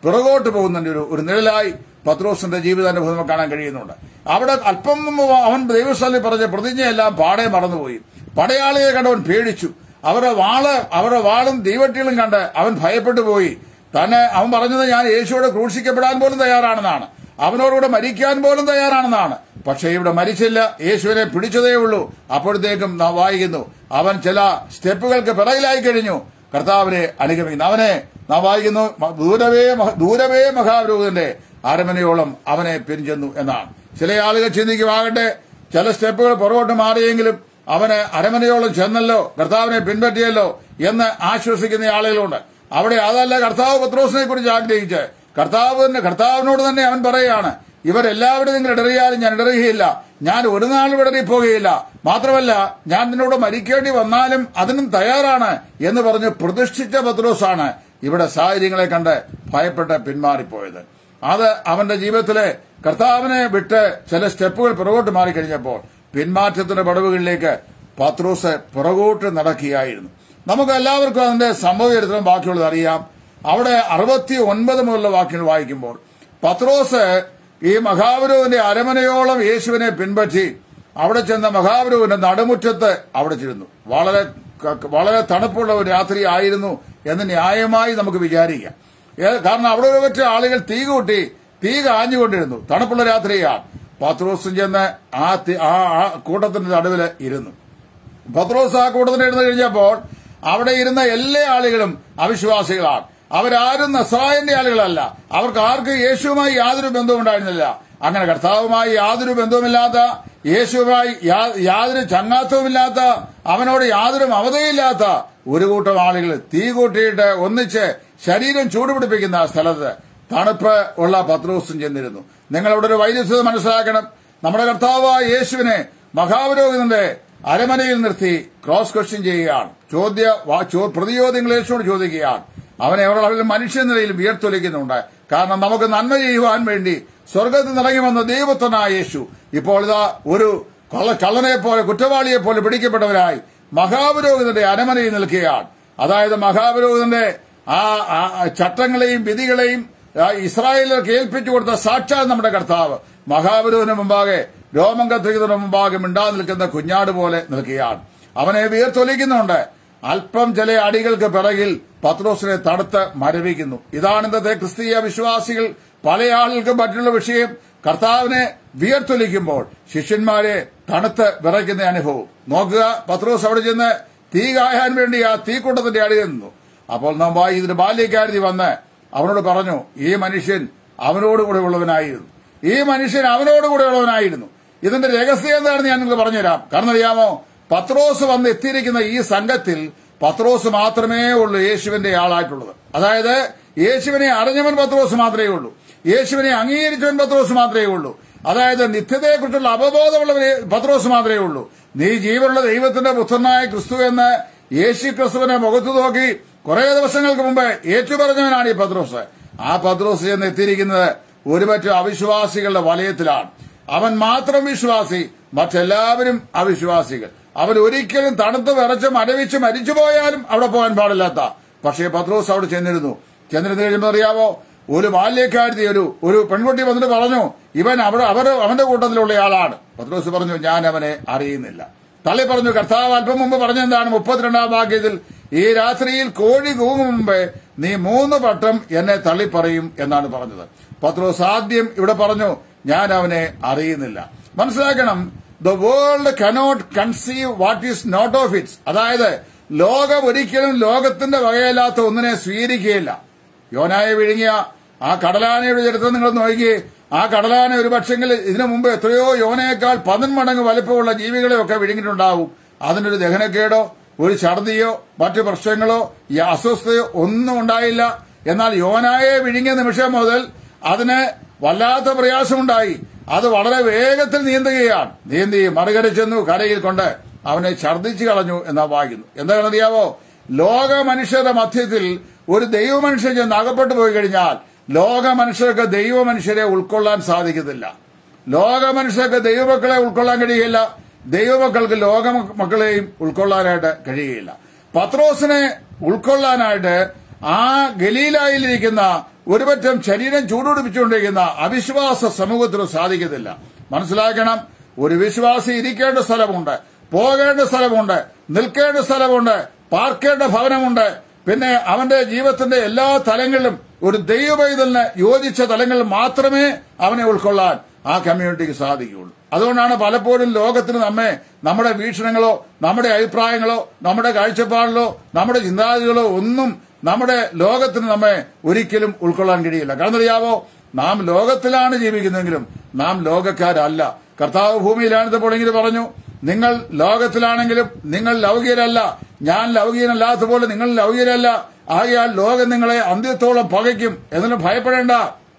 [SPEAKER 1] പിറകോട്ട് പോകുന്നതിന്റെ ഒരു ഒരു നിഴലായി പത്രോസിന്റെ ജീവിതാനുഭവം നമുക്ക് കാണാൻ കഴിയുന്നുണ്ട് അവിടെ അല്പം മുമ്പ് അവൻ ദൈവസ്ഥലിൽ പറഞ്ഞ പ്രതിജ്ഞയെല്ലാം പാടെ മറന്നുപോയി പടയാളിയെ കണ്ടവൻ പേടിച്ചു അവരുടെ വാള് അവരുടെ വാളും ദൈവട്ടികളും കണ്ട് അവൻ ഭയപ്പെട്ടു പോയി തന്നെ അവൻ പറഞ്ഞത് ഞാൻ യേശുവോട് ക്രൂശിക്കപ്പെടാൻ പോലും തയ്യാറാണെന്നാണ് അവനോടുകൂടെ മരിക്കാൻ പോലും തയ്യാറാണെന്നാണ് പക്ഷേ ഇവിടെ മരിച്ചില്ല യേശുവിനെ പിടിച്ചതേ ഉള്ളൂ അപ്പോഴത്തേക്കും നാം വായിക്കുന്നു അവൻ ചില സ്റ്റെപ്പുകൾക്ക് പിറകിലായി കഴിഞ്ഞു കർത്താവിനെ അനുഗമിക്കുന്നു അവനെ നാം വായിക്കുന്നു മ- ദൂരവേ മഹ- ദൂരവേ മഹാപുരോഹിതന്റെ അരമനയോളം അവനെ പിരിഞ്ചെന്നു എന്നാണ് ചില ആളുകൾ ചിന്തിക്കുമാകട്ടെ ചില സ്റ്റെപ്പുകൾ പുറകോട്ട് മാറിയെങ്കിലും അവന് അരമനയോളം ചെന്നല്ലോ കർത്താവിനെ പിൻപറ്റിയല്ലോ എന്ന് ആശ്വസിക്കുന്ന ആളുകളുണ്ട് അവിടെ അതല്ല കർത്താവ് പത്രോസിനെ കുറിച്ച് ആഗ്രഹിച്ച് കർത്താവിന് കർത്താവിനോട് തന്നെ അവൻ പറയുകയാണ് ഇവരെല്ലാവരും നിങ്ങൾ ഇടറിയാലും ഞാൻ ഇടറുകയില്ല ഞാൻ ഒരു നാൾ ഇടറിപ്പോകുകയില്ല മാത്രമല്ല ഞാൻ നിന്നോട് മരിക്കേണ്ടി വന്നാലും അതിനും തയ്യാറാണ് എന്ന് പറഞ്ഞ് പ്രതിഷ്ഠിച്ച പത്രോസാണ് ഇവിടെ സാഹചര്യങ്ങളെ കണ്ട് ഭയപ്പെട്ട് പിന്മാറിപ്പോയത് അത് അവന്റെ ജീവിതത്തിലെ കർത്താവിനെ വിട്ട് ചില സ്റ്റെപ്പുകൾ പുറകോട്ട് മാറിക്കഴിഞ്ഞപ്പോൾ പിന്മാറ്റത്തിന്റെ പടവുകളിലേക്ക് പത്രോസ് പുറകോട്ട് നടക്കുകയായിരുന്നു നമുക്ക് എല്ലാവർക്കും അതിന്റെ സംഭവ ചരിത്രം ബാക്കിയുള്ളത് അറിയാം അവിടെ അറുപത്തി ഒൻപത് മുതലുള്ള വാക്യങ്ങൾ വായിക്കുമ്പോൾ പത്രോസ് ഈ മഹാപുരുവിന്റെ അരമനയോളം യേശുവിനെ പിൻപറ്റി അവിടെ ചെന്ന മഹാപുരുവിന്റെ നടുമുറ്റത്ത് അവിടെ ചെല്ലുന്നു വളരെ ക- വളരെ തണുപ്പുള്ള ഒരു രാത്രി ആയിരുന്നു എന്ന് ന്യായമായി നമുക്ക് വിചാരിക്കാം ഏ- കാരണം അവിടെ വെച്ച് ആളുകൾ തീ കൂട്ടി തീ കാഞ്ഞുകൊണ്ടിരുന്നു തണുപ്പുള്ള രാത്രിയാണ് പത്രോസും ചെന്ന് ആ തി- ആ ആ കൂട്ടത്തിന്റെ നടുവിൽ ഇരുന്നു പത്രോസ് ആ കൂട്ടത്തിന് ഇരുന്ന് കഴിഞ്ഞപ്പോൾ അവിടെ ഇരുന്ന എല്ലാ ആളുകളും അവിശ്വാസികളാണ് അവരാരും നസ്രായന്റെ ആളുകളല്ല അവർക്ക് ആർക്കും യേശുവുമായി യാതൊരു ബന്ധവും ഉണ്ടായിരുന്നില്ല അങ്ങനെ കർത്താവുമായി യാതൊരു ബന്ധവുമില്ലാത്ത യേശുവുമായി യാ- യാതൊരു ചങ്ങാത്തവുമില്ലാത്ത അവനോട് യാതൊരു മമതയില്ലാത്ത ഒരു കൂട്ടം ആളുകൾ തീ കൂട്ടിയിട്ട് ഒന്നിച്ച് ശരീരം ചൂടുപിടിപ്പിക്കുന്ന സ്ഥലത്ത് തണുപ്പ് ഉള്ള പത്രോസും ചെന്നിരുന്നു നിങ്ങൾ അവിടെ ഒരു വൈരുദ്ധ്യത മനസ്സിലാക്കണം നമ്മുടെ കർത്താവായ യേശുവിനെ മഹാപുരോഹിതന്റെ അരമനയിൽ നിർത്തി ക്രോസ് ക്വസ്റ്റ്യൻ ചെയ്യുകയാണ് ചോദ്യ വാ- ചോ- പ്രതിയോദ്യങ്ങൾ യേശുവോട് ചോദിക്കുകയാണ് അവനെ എവിടെ മനുഷ്യ നിലയിൽ വിയർത്തൊലിക്കുന്നുണ്ട് കാരണം നമുക്ക് നന്മ ചെയ്യുവാൻ വേണ്ടി സ്വർഗത്തിൽ നിറങ്ങി വന്ന ദൈവത്വനായ യേശു ഇപ്പോൾ ഇതാ ഒരു കള്ള കള്ളനെ പോലെ കുറ്റവാളിയെ പോലെ പിടിക്കപ്പെട്ടവരായി മഹാപുരോഹിതന്റെ അരമനയിൽ നിൽക്കുകയാണ് അതായത് മഹാപുരോഹിതന്റെ ആ ആ ചട്ടങ്ങളെയും വിധികളെയും ആ ഇസ്രായേലിലേക്ക് ഏൽപ്പിച്ചു കൊടുത്ത സാക്ഷാൽ നമ്മുടെ കർത്താവ് മഹാപുരുവിന് മുമ്പാകെ രോമം കത്തിക്കുന്നതിന് മുമ്പാകെ മിണ്ടാ നിൽക്കുന്ന കുഞ്ഞാട് പോലെ നിൽക്കുകയാണ് അവനെ വീർത്തൊലിക്കുന്നുണ്ട് അല്പം ചില അടികൾക്ക് പിറകിൽ പത്രോസിനെ തടുത്ത് മരവിക്കുന്നു ഇതാണ് ഇന്നത്തെ ക്രിസ്തീയ വിശ്വാസികൾ പല ആളുകൾക്കും മറ്റുള്ള വിഷയം കർത്താവിനെ വിയർത്തൊലിക്കുമ്പോൾ ശിഷ്യന്മാരെ തണുത്ത് വിറയ്ക്കുന്ന അനുഭവം നോക്കുക പത്രോസ് അവിടെ ചെന്ന് തീ കായാൻ വേണ്ടി ആ തീക്കൂട്ടത്തിന്റെ അടിയിൽ നിന്നു അപ്പോൾ നാം വായി ഇതിന് ബാല്യക്കാരി വന്ന് അവനോട് പറഞ്ഞു ഈ മനുഷ്യൻ അവനോട് കൂടെ ഉള്ളവനായിരുന്നു ഈ മനുഷ്യൻ അവനോട് കൂടെ ഉള്ളവനായിരുന്നു ഇതിന്റെ രഹസ്യം എന്താണെന്ന് ഞാൻ നിങ്ങൾക്ക് പറഞ്ഞുതരാം കാരണം അറിയാമോ പത്രോസ് വന്ന് എത്തിയിരിക്കുന്ന ഈ സംഘത്തിൽ പത്രോസ് മാത്രമേ ഉള്ളൂ യേശുവിന്റെ ആളായിട്ടുള്ളത് അതായത് യേശുവിനെ അറിഞ്ഞവൻ പത്രോസ് മാത്രമേ ഉള്ളൂ യേശുവിനെ അംഗീകരിച്ചവൻ പത്രോസ് മാത്രമേ ഉള്ളൂ അതായത് നിത്യതയെക്കുറിച്ചുള്ള അവബോധമുള്ളവൻ പത്രോസ് മാത്രമേ ഉള്ളൂ നീ ജീവനുള്ള ദൈവത്തിന്റെ പുത്രനായ ക്രിസ്തു എന്ന് യേശു ക്രിസ്തുവിനെ മുഖത്തു നോക്കി കുറെ ദിവസങ്ങൾക്ക് മുമ്പ് ഏറ്റുപറഞ്ഞവനാണ് ഈ പത്രോസ് ആ പത്രോസ് ചെന്ന് എത്തിയിരിക്കുന്നത് ഒരുപറ്റം അവിശ്വാസികളുടെ വലയത്തിലാണ് അവൻ മാത്രം വിശ്വാസി മറ്റെല്ലാവരും അവിശ്വാസികൾ അവൻ ഒരിക്കലും തണുത്ത് വിറച്ച് മരവിച്ച് മരിച്ചുപോയാലും അവിടെ പോകാൻ പാടില്ലാത്ത പക്ഷേ പത്രോസ് അവിടെ ചെന്നിരുന്നു ചെന്നിരുന്ന് കഴിയുമ്പോൾ അറിയാവോ ഒരു ബാല്യക്കാരത്തി ഒരു ഒരു പെൺകുട്ടി വന്നിട്ട് പറഞ്ഞു ഇവൻ അവിടെ അവർ അവന്റെ കൂട്ടത്തിലുള്ള ആളാണ് പത്രോസ് പറഞ്ഞു ഞാൻ അവനെ അറിയുന്നില്ല തള്ളി പറഞ്ഞു കർത്താവ് അല്പം മുമ്പ് പറഞ്ഞെന്താണ് മുപ്പത്തിരണ്ടാം വാക്യത്തിൽ ഈ രാത്രിയിൽ കോഴി കൂങ്ങും മുമ്പേ നീ മൂന്ന് വട്ടം എന്നെ തള്ളിപ്പറയും എന്നാണ് പറഞ്ഞത് പത്രോസ് ആദ്യം ഇവിടെ പറഞ്ഞു ഞാൻ അവനെ അറിയുന്നില്ല മനസ്സിലാക്കണം the world cannot conceive what is not of its അതായത് ലോകം ഒരിക്കലും ലോകത്തിന്റെ വകയല്ലാത്ത ഒന്നിനെ സ്വീകരിക്കുകയില്ല യോനായെ വിഴുങ്ങിയ ആ കടലാനയുടെ ചരിത്രം നിങ്ങൾ നോക്കി ആ കടലാന ഒരു പക്ഷെങ്കിൽ ഇതിനു മുമ്പ് എത്രയോ യോനയേക്കാൾ പതിന് മടങ്ങ് വലിപ്പമുള്ള ജീവികളെയൊക്കെ വിഴുങ്ങിയിട്ടുണ്ടാവും അതിനൊരു ദഹനക്കേടോ ഒരു ഛർദിയോ മറ്റു പ്രശ്നങ്ങളോ ഈ അസ്വസ്ഥതയോ ഒന്നും ഉണ്ടായില്ല എന്നാൽ യോനായെ വിഴുങ്ങിയ നിമിഷം മുതൽ അതിന് വല്ലാത്ത പ്രയാസമുണ്ടായി അത് വളരെ വേഗത്തിൽ നീന്തുകയാണ് നീന്തി മറികടിച്ചെന്നു കരയിൽ കൊണ്ട് അവനെ ഛർദ്ദിച്ചു കളഞ്ഞു എന്നാ വായിക്കുന്നു എന്താണെന്നറിയാവോ ലോക മനുഷ്യരുടെ മധ്യത്തിൽ ഒരു ദൈവ മനുഷ്യൻ ചെന്ന് അകപ്പെട്ടു പോയി കഴിഞ്ഞാൽ ലോക മനുഷ്യർക്ക് ദൈവ മനുഷ്യരെ ഉൾക്കൊള്ളാൻ സാധിക്കത്തില്ല ലോക മനുഷ്യർക്ക് ദൈവമക്കളെ ഉൾക്കൊള്ളാൻ കഴിയില്ല ദൈവമക്കൾക്ക് ലോക മക്കളെയും ഉൾക്കൊള്ളാനായിട്ട് കഴിയുകയില്ല പത്രോസിനെ ഉൾക്കൊള്ളാനായിട്ട് ആ ഗലീലായിലിരിക്കുന്ന ഒരുപറ്റം ശരീരം ചൂടുപിടിച്ചുകൊണ്ടിരിക്കുന്ന അവിശ്വാസ സമൂഹത്തിന് സാധിക്കത്തില്ല മനസ്സിലാക്കണം ഒരു വിശ്വാസി ഇരിക്കേണ്ട സ്ഥലമുണ്ട് പോകേണ്ട സ്ഥലമുണ്ട് നിൽക്കേണ്ട സ്ഥലമുണ്ട് പാർക്കേണ്ട ഭവനമുണ്ട് പിന്നെ അവന്റെ ജീവിതത്തിന്റെ എല്ലാ തലങ്ങളിലും ഒരു ദൈവപൈതലിന് യോജിച്ച തലങ്ങളിൽ മാത്രമേ അവനെ ഉൾക്കൊള്ളാൻ ആ കമ്മ്യൂണിറ്റിക്ക് സാധിക്കുകയുള്ളൂ അതുകൊണ്ടാണ് പലപ്പോഴും ലോകത്തിന് നമ്മെ നമ്മുടെ വീക്ഷണങ്ങളോ നമ്മുടെ അഭിപ്രായങ്ങളോ നമ്മുടെ കാഴ്ചപ്പാടിലോ നമ്മുടെ ചിന്താഗതികളോ ഒന്നും നമ്മുടെ ലോകത്തിന് നമ്മെ ഒരിക്കലും ഉൾക്കൊള്ളാൻ കഴിയില്ല കാരണം അറിയാവോ നാം ലോകത്തിലാണ് ജീവിക്കുന്നതെങ്കിലും നാം ലോകക്കാരല്ല കർത്താവ് ഭൂമിയിലാണിതപ്പോൾ എങ്കിലും പറഞ്ഞു നിങ്ങൾ ലോകത്തിലാണെങ്കിലും നിങ്ങൾ ലൗകികരല്ല ഞാൻ ലൗകികനല്ലാത്ത പോലെ നിങ്ങൾ ലൗകികരല്ല ആകയാൽ ലോകം നിങ്ങളെ അന്ത്യത്തോളം പകയ്ക്കും എന്നിട്ട് ഭയപ്പെടേണ്ട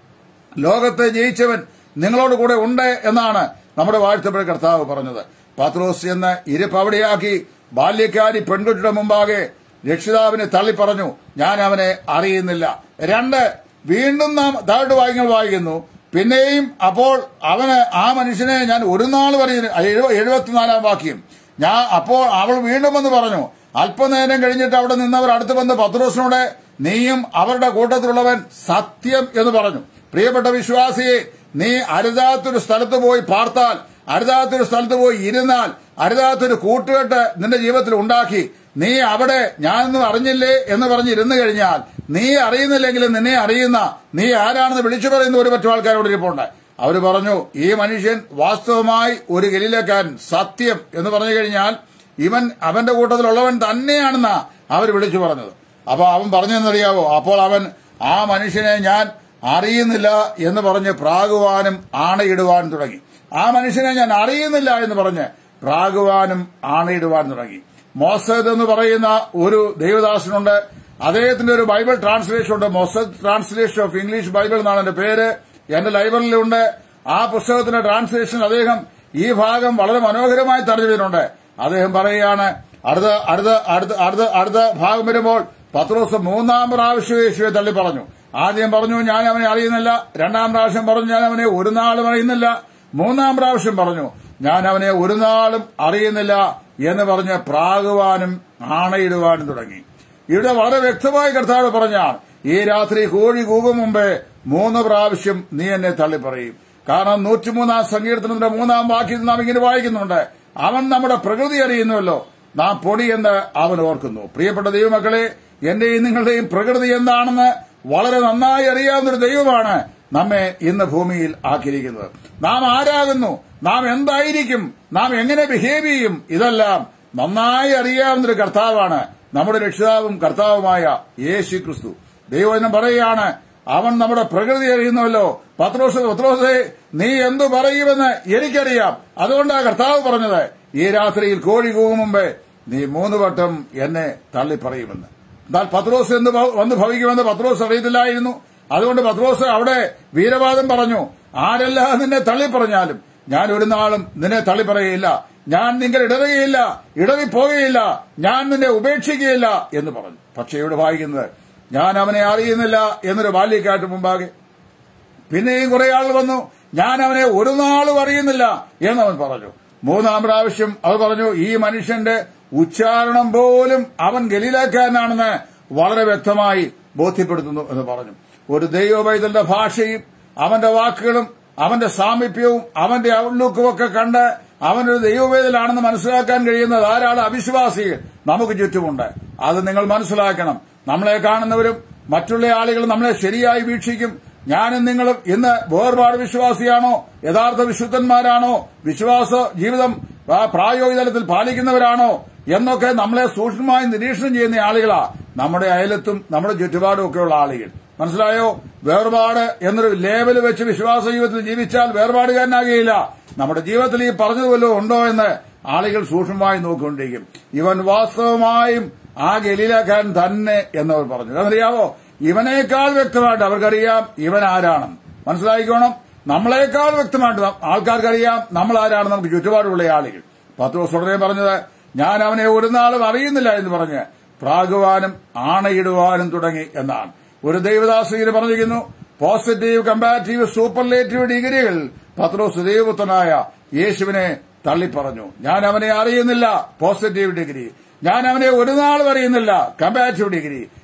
[SPEAKER 1] ലോകത്തെ ജയിച്ചവൻ നിങ്ങളോട് കൂടെ ഉണ്ട് എന്നാണ് നമ്മുടെ വാഴ്ത്തപ്പെട്ട കർത്താവ് പറഞ്ഞത് പത്രോസ് എന്ന് ഇരിപ്പവിടെയാക്കി ബാല്യക്കാരി പെൺകുട്ടിയുടെ മുമ്പാകെ രക്ഷിതാവിനെ തള്ളി പറഞ്ഞു ഞാൻ അവനെ അറിയുന്നില്ല രണ്ട് വീണ്ടും നാം താഴോട്ട് വാക്യങ്ങൾ വായിക്കുന്നു പിന്നെയും അപ്പോൾ അവന് ആ മനുഷ്യനെ ഞാൻ ഒരു നാൾ പറയുന്നു എഴുപത്തിനാലാം വാക്യം ഞാൻ അപ്പോൾ അവൾ വീണ്ടും വന്ന് പറഞ്ഞു അല്പനേരം കഴിഞ്ഞിട്ട് അവിടെ നിന്നവർ അടുത്ത് വന്ന് പത്രോസിനോട് നീയും അവരുടെ കൂട്ടത്തിലുള്ളവൻ സത്യം എന്ന് പറഞ്ഞു പ്രിയപ്പെട്ട വിശ്വാസിയെ നീ അരുതാത്തൊരു സ്ഥലത്ത് പോയി പാർത്താൽ അരുതാത്തൊരു സ്ഥലത്ത് പോയി ഇരുന്നാൽ അരുതാത്തൊരു കൂട്ടുകെട്ട് നിന്റെ ജീവിതത്തിൽ ഉണ്ടാക്കി നീ അവിടെ ഞാനൊന്നും അറിഞ്ഞില്ലേ എന്ന് പറഞ്ഞ് ഇരുന്നു കഴിഞ്ഞാൽ നീ അറിയുന്നില്ലെങ്കിലും നിന്നെ അറിയുന്ന നീ ആരാണെന്ന് വിളിച്ചു പറയുന്ന ഒരു പറ്റം ആൾക്കാരോട് ഇരിപ്പുണ്ട് അവർ പറഞ്ഞു ഈ മനുഷ്യൻ വാസ്തവമായി ഒരു ഗലീലക്കാരൻ സത്യം എന്ന് പറഞ്ഞു കഴിഞ്ഞാൽ ഇവൻ അവന്റെ കൂട്ടത്തിലുള്ളവൻ തന്നെയാണെന്നാ അവർ വിളിച്ചു പറഞ്ഞത് അപ്പൊ അവൻ പറഞ്ഞെന്നറിയാവോ അപ്പോൾ അവൻ ആ മനുഷ്യനെ ഞാൻ അറിയുന്നില്ല എന്ന് പറഞ്ഞ് പ്രാകുവാനും ആണയിടുവാനും തുടങ്ങി ആ മനുഷ്യനെ ഞാൻ അറിയുന്നില്ല എന്ന് പറഞ്ഞ് പ്രാകുവാനും ആണയിടുവാൻ തുടങ്ങി മോസദ് എന്ന് പറയുന്ന ഒരു ദൈവദാസനുണ്ട് അദ്ദേഹത്തിന്റെ ഒരു ബൈബിൾ ട്രാൻസ്ലേഷൻ ഉണ്ട് മൊസദ് ട്രാൻസ്ലേഷൻ ഓഫ് ഇംഗ്ലീഷ് ബൈബിൾ എന്നാണ് എന്റെ പേര് എന്റെ ലൈബ്രറിയിലുണ്ട് ആ പുസ്തകത്തിന്റെ ട്രാൻസ്ലേഷൻ അദ്ദേഹം ഈ ഭാഗം വളരെ മനോഹരമായി തർജ്ജമയിലുണ്ട് അദ്ദേഹം പറയുകയാണ് അടുത്ത അടുത്ത അടുത്ത അടുത്ത അടുത്ത ഭാഗം വരുമ്പോൾ പത്രോസ് മൂന്നാം പ്രാവശ്യം യേശുവെ തള്ളി പറഞ്ഞു ആദ്യം പറഞ്ഞു ഞാൻ അവനെ അറിയുന്നില്ല രണ്ടാം പ്രാവശ്യം പറഞ്ഞു ഞാൻ അവനെ ഒരു നാളും അറിയുന്നില്ല മൂന്നാം പ്രാവശ്യം പറഞ്ഞു ഞാൻ അവനെ ഒരു നാളും അറിയുന്നില്ല എന്ന് പറഞ്ഞ് പ്രാകുവാനും ആണയിടുവാനും തുടങ്ങി ഇവിടെ വളരെ വ്യക്തമായി കർത്താവ് പറഞ്ഞാൽ ഈ രാത്രി കോഴി കൂകും മുമ്പേ മൂന്ന് പ്രാവശ്യം നീ എന്നെ തള്ളിപ്പറയും കാരണം നൂറ്റിമൂന്നാം സങ്കീർത്തനത്തിന്റെ മൂന്നാം വാക്യത്തിൽ നാം ഇങ്ങനെ വായിക്കുന്നുണ്ട് അവൻ നമ്മുടെ പ്രകൃതി അറിയുന്നുവല്ലോ നാം പൊടി എന്ന് അവൻ ഓർക്കുന്നു പ്രിയപ്പെട്ട ദൈവമക്കളെ എന്റെയും നിങ്ങളുടെയും പ്രകൃതി എന്താണെന്ന് വളരെ നന്നായി അറിയാവുന്ന ഒരു ദൈവമാണ് നമ്മെ ഇന്ന് ഭൂമിയിൽ ആക്കിയിരിക്കുന്നത് നാം ആരാകുന്നു നാം എന്തായിരിക്കും നാം എങ്ങനെ ബിഹേവ് ചെയ്യും ഇതെല്ലാം നന്നായി അറിയാവുന്നൊരു കർത്താവാണ് നമ്മുടെ രക്ഷിതാവും കർത്താവുമായ യേശു ക്രിസ്തു ദൈവജനം പറയുകയാണ് അവൻ നമ്മുടെ പ്രകൃതി അറിയുന്നുവല്ലോ പത്രോസ് പത്രോസെ നീ എന്തു പറയുമെന്ന് എനിക്കറിയാം അതുകൊണ്ടാണ് കർത്താവ് പറഞ്ഞത് ഈ രാത്രിയിൽ കോഴി കൂകും മുമ്പേ നീ മൂന്ന് വട്ടം എന്നെ തള്ളി പറയുമെന്ന് എന്നാൽ പത്രോസ് എന്ത് വന്ന് ഭവിക്കുമെന്ന് പത്രോസ് അറിയത്തില്ലായിരുന്നു അതുകൊണ്ട് പത്രോസ് അവിടെ വീരവാദം പറഞ്ഞു ആരെല്ലാം നിന്നെ തള്ളി പറഞ്ഞാലും ഞാൻ ഒരു നാളും നിന്നെ തള്ളി പറയുകയില്ല ഞാൻ നിങ്ങൾ ഇടറുകയില്ല ഇടറിപ്പോകുകയില്ല ഞാൻ നിന്നെ ഉപേക്ഷിക്കുകയില്ല എന്ന് പറഞ്ഞു പക്ഷേ ഇവിടെ വായിക്കുന്നത് ഞാൻ അവനെ അറിയുന്നില്ല എന്നൊരു ബാല്യക്കാട്ട് മുമ്പാകെ പിന്നെയും കുറെ ആൾ വന്നു ഞാൻ അവനെ ഒരു നാളും അറിയുന്നില്ല എന്നവൻ പറഞ്ഞു മൂന്നാം പ്രാവശ്യം അത് പറഞ്ഞു ഈ മനുഷ്യന്റെ ഉച്ചാരണം പോലും അവൻ ഗലീലക്കാരനാണെന്ന് വളരെ വ്യക്തമായി ബോധ്യപ്പെടുത്തുന്നു എന്ന് പറഞ്ഞു ഒരു ദൈവവൈതലിന്റെ ഭാഷയും അവന്റെ വാക്കുകളും അവന്റെ സാമീപ്യവും അവന്റെ ഔട്ട്ലുക്കും ഒക്കെ കണ്ട് അവനൊരു ദൈവവേദലാണെന്ന് മനസ്സിലാക്കാൻ കഴിയുന്ന ധാരാളം അവിശ്വാസികൾ നമുക്ക് ചുറ്റുമുണ്ട് അത് നിങ്ങൾ മനസ്സിലാക്കണം നമ്മളെ കാണുന്നവരും മറ്റുള്ള ആളുകൾ നമ്മളെ ശരിയായി വീക്ഷിക്കും ഞാനും നിങ്ങളും ഇന്ന് വേർപാട് വിശ്വാസിയാണോ യഥാർത്ഥ വിശുദ്ധന്മാരാണോ വിശ്വാസ ജീവിതം പ്രായോഗിക തലത്തിൽ പാലിക്കുന്നവരാണോ എന്നൊക്കെ നമ്മളെ സൂക്ഷ്മമായി നിരീക്ഷണം ചെയ്യുന്ന ആളുകളാ നമ്മുടെ അയലത്തും നമ്മുടെ ചുറ്റുപാടും ഒക്കെയുള്ള ആളുകൾ മനസ്സിലായോ വേർപാട് എന്നൊരു ലേബൽ വെച്ച് വിശ്വാസ ജീവിതത്തിൽ ജീവിച്ചാൽ വേർപാടുകാരനാകുകയില്ല നമ്മുടെ ജീവിതത്തിൽ ഈ പറഞ്ഞത് വല്ലതും ഉണ്ടോ എന്ന് ആളുകൾ സൂക്ഷ്മമായി നോക്കിക്കൊണ്ടിരിക്കും ഇവൻ വാസ്തവമായും ആ ഗലീലക്കാരൻ തന്നെ എന്നവർ പറഞ്ഞു അതറിയാവോ ഇവനേക്കാൾ വ്യക്തമായിട്ട് അവർക്കറിയാം ഇവൻ ആരാണെന്ന് മനസ്സിലായിക്കോണം നമ്മളെക്കാൾ വ്യക്തമായിട്ട് ആൾക്കാർക്കറിയാം നമ്മൾ ആരാണ് നമുക്ക് ചുറ്റുപാടുള്ള ആളുകൾ പത്ത് ദിവസം ഉടനെ പറഞ്ഞത് ഞാൻ അവനെ ഒരു നാളും അറിയുന്നില്ല എന്ന് പറഞ്ഞ് പ്രാകുവാനും ആണയിടുവാനും തുടങ്ങി എന്നാണ് ഒരു ദൈവദാസിന് പറഞ്ഞിരിക്കുന്നു പോസിറ്റീവ് കമ്പാറ്റീവ് സൂപ്പർലേറ്റീവ് ഡിഗ്രികൾ പത്രോസ് ദൈവപുത്രനായ യേശുവിനെ തള്ളിപ്പറഞ്ഞു ഞാൻ അവനെ അറിയുന്നില്ല പോസിറ്റീവ് ഡിഗ്രി ഞാൻ അവനെ ഒരു നാളും അറിയുന്നില്ല കമ്പാറ്റീവ് ഡിഗ്രി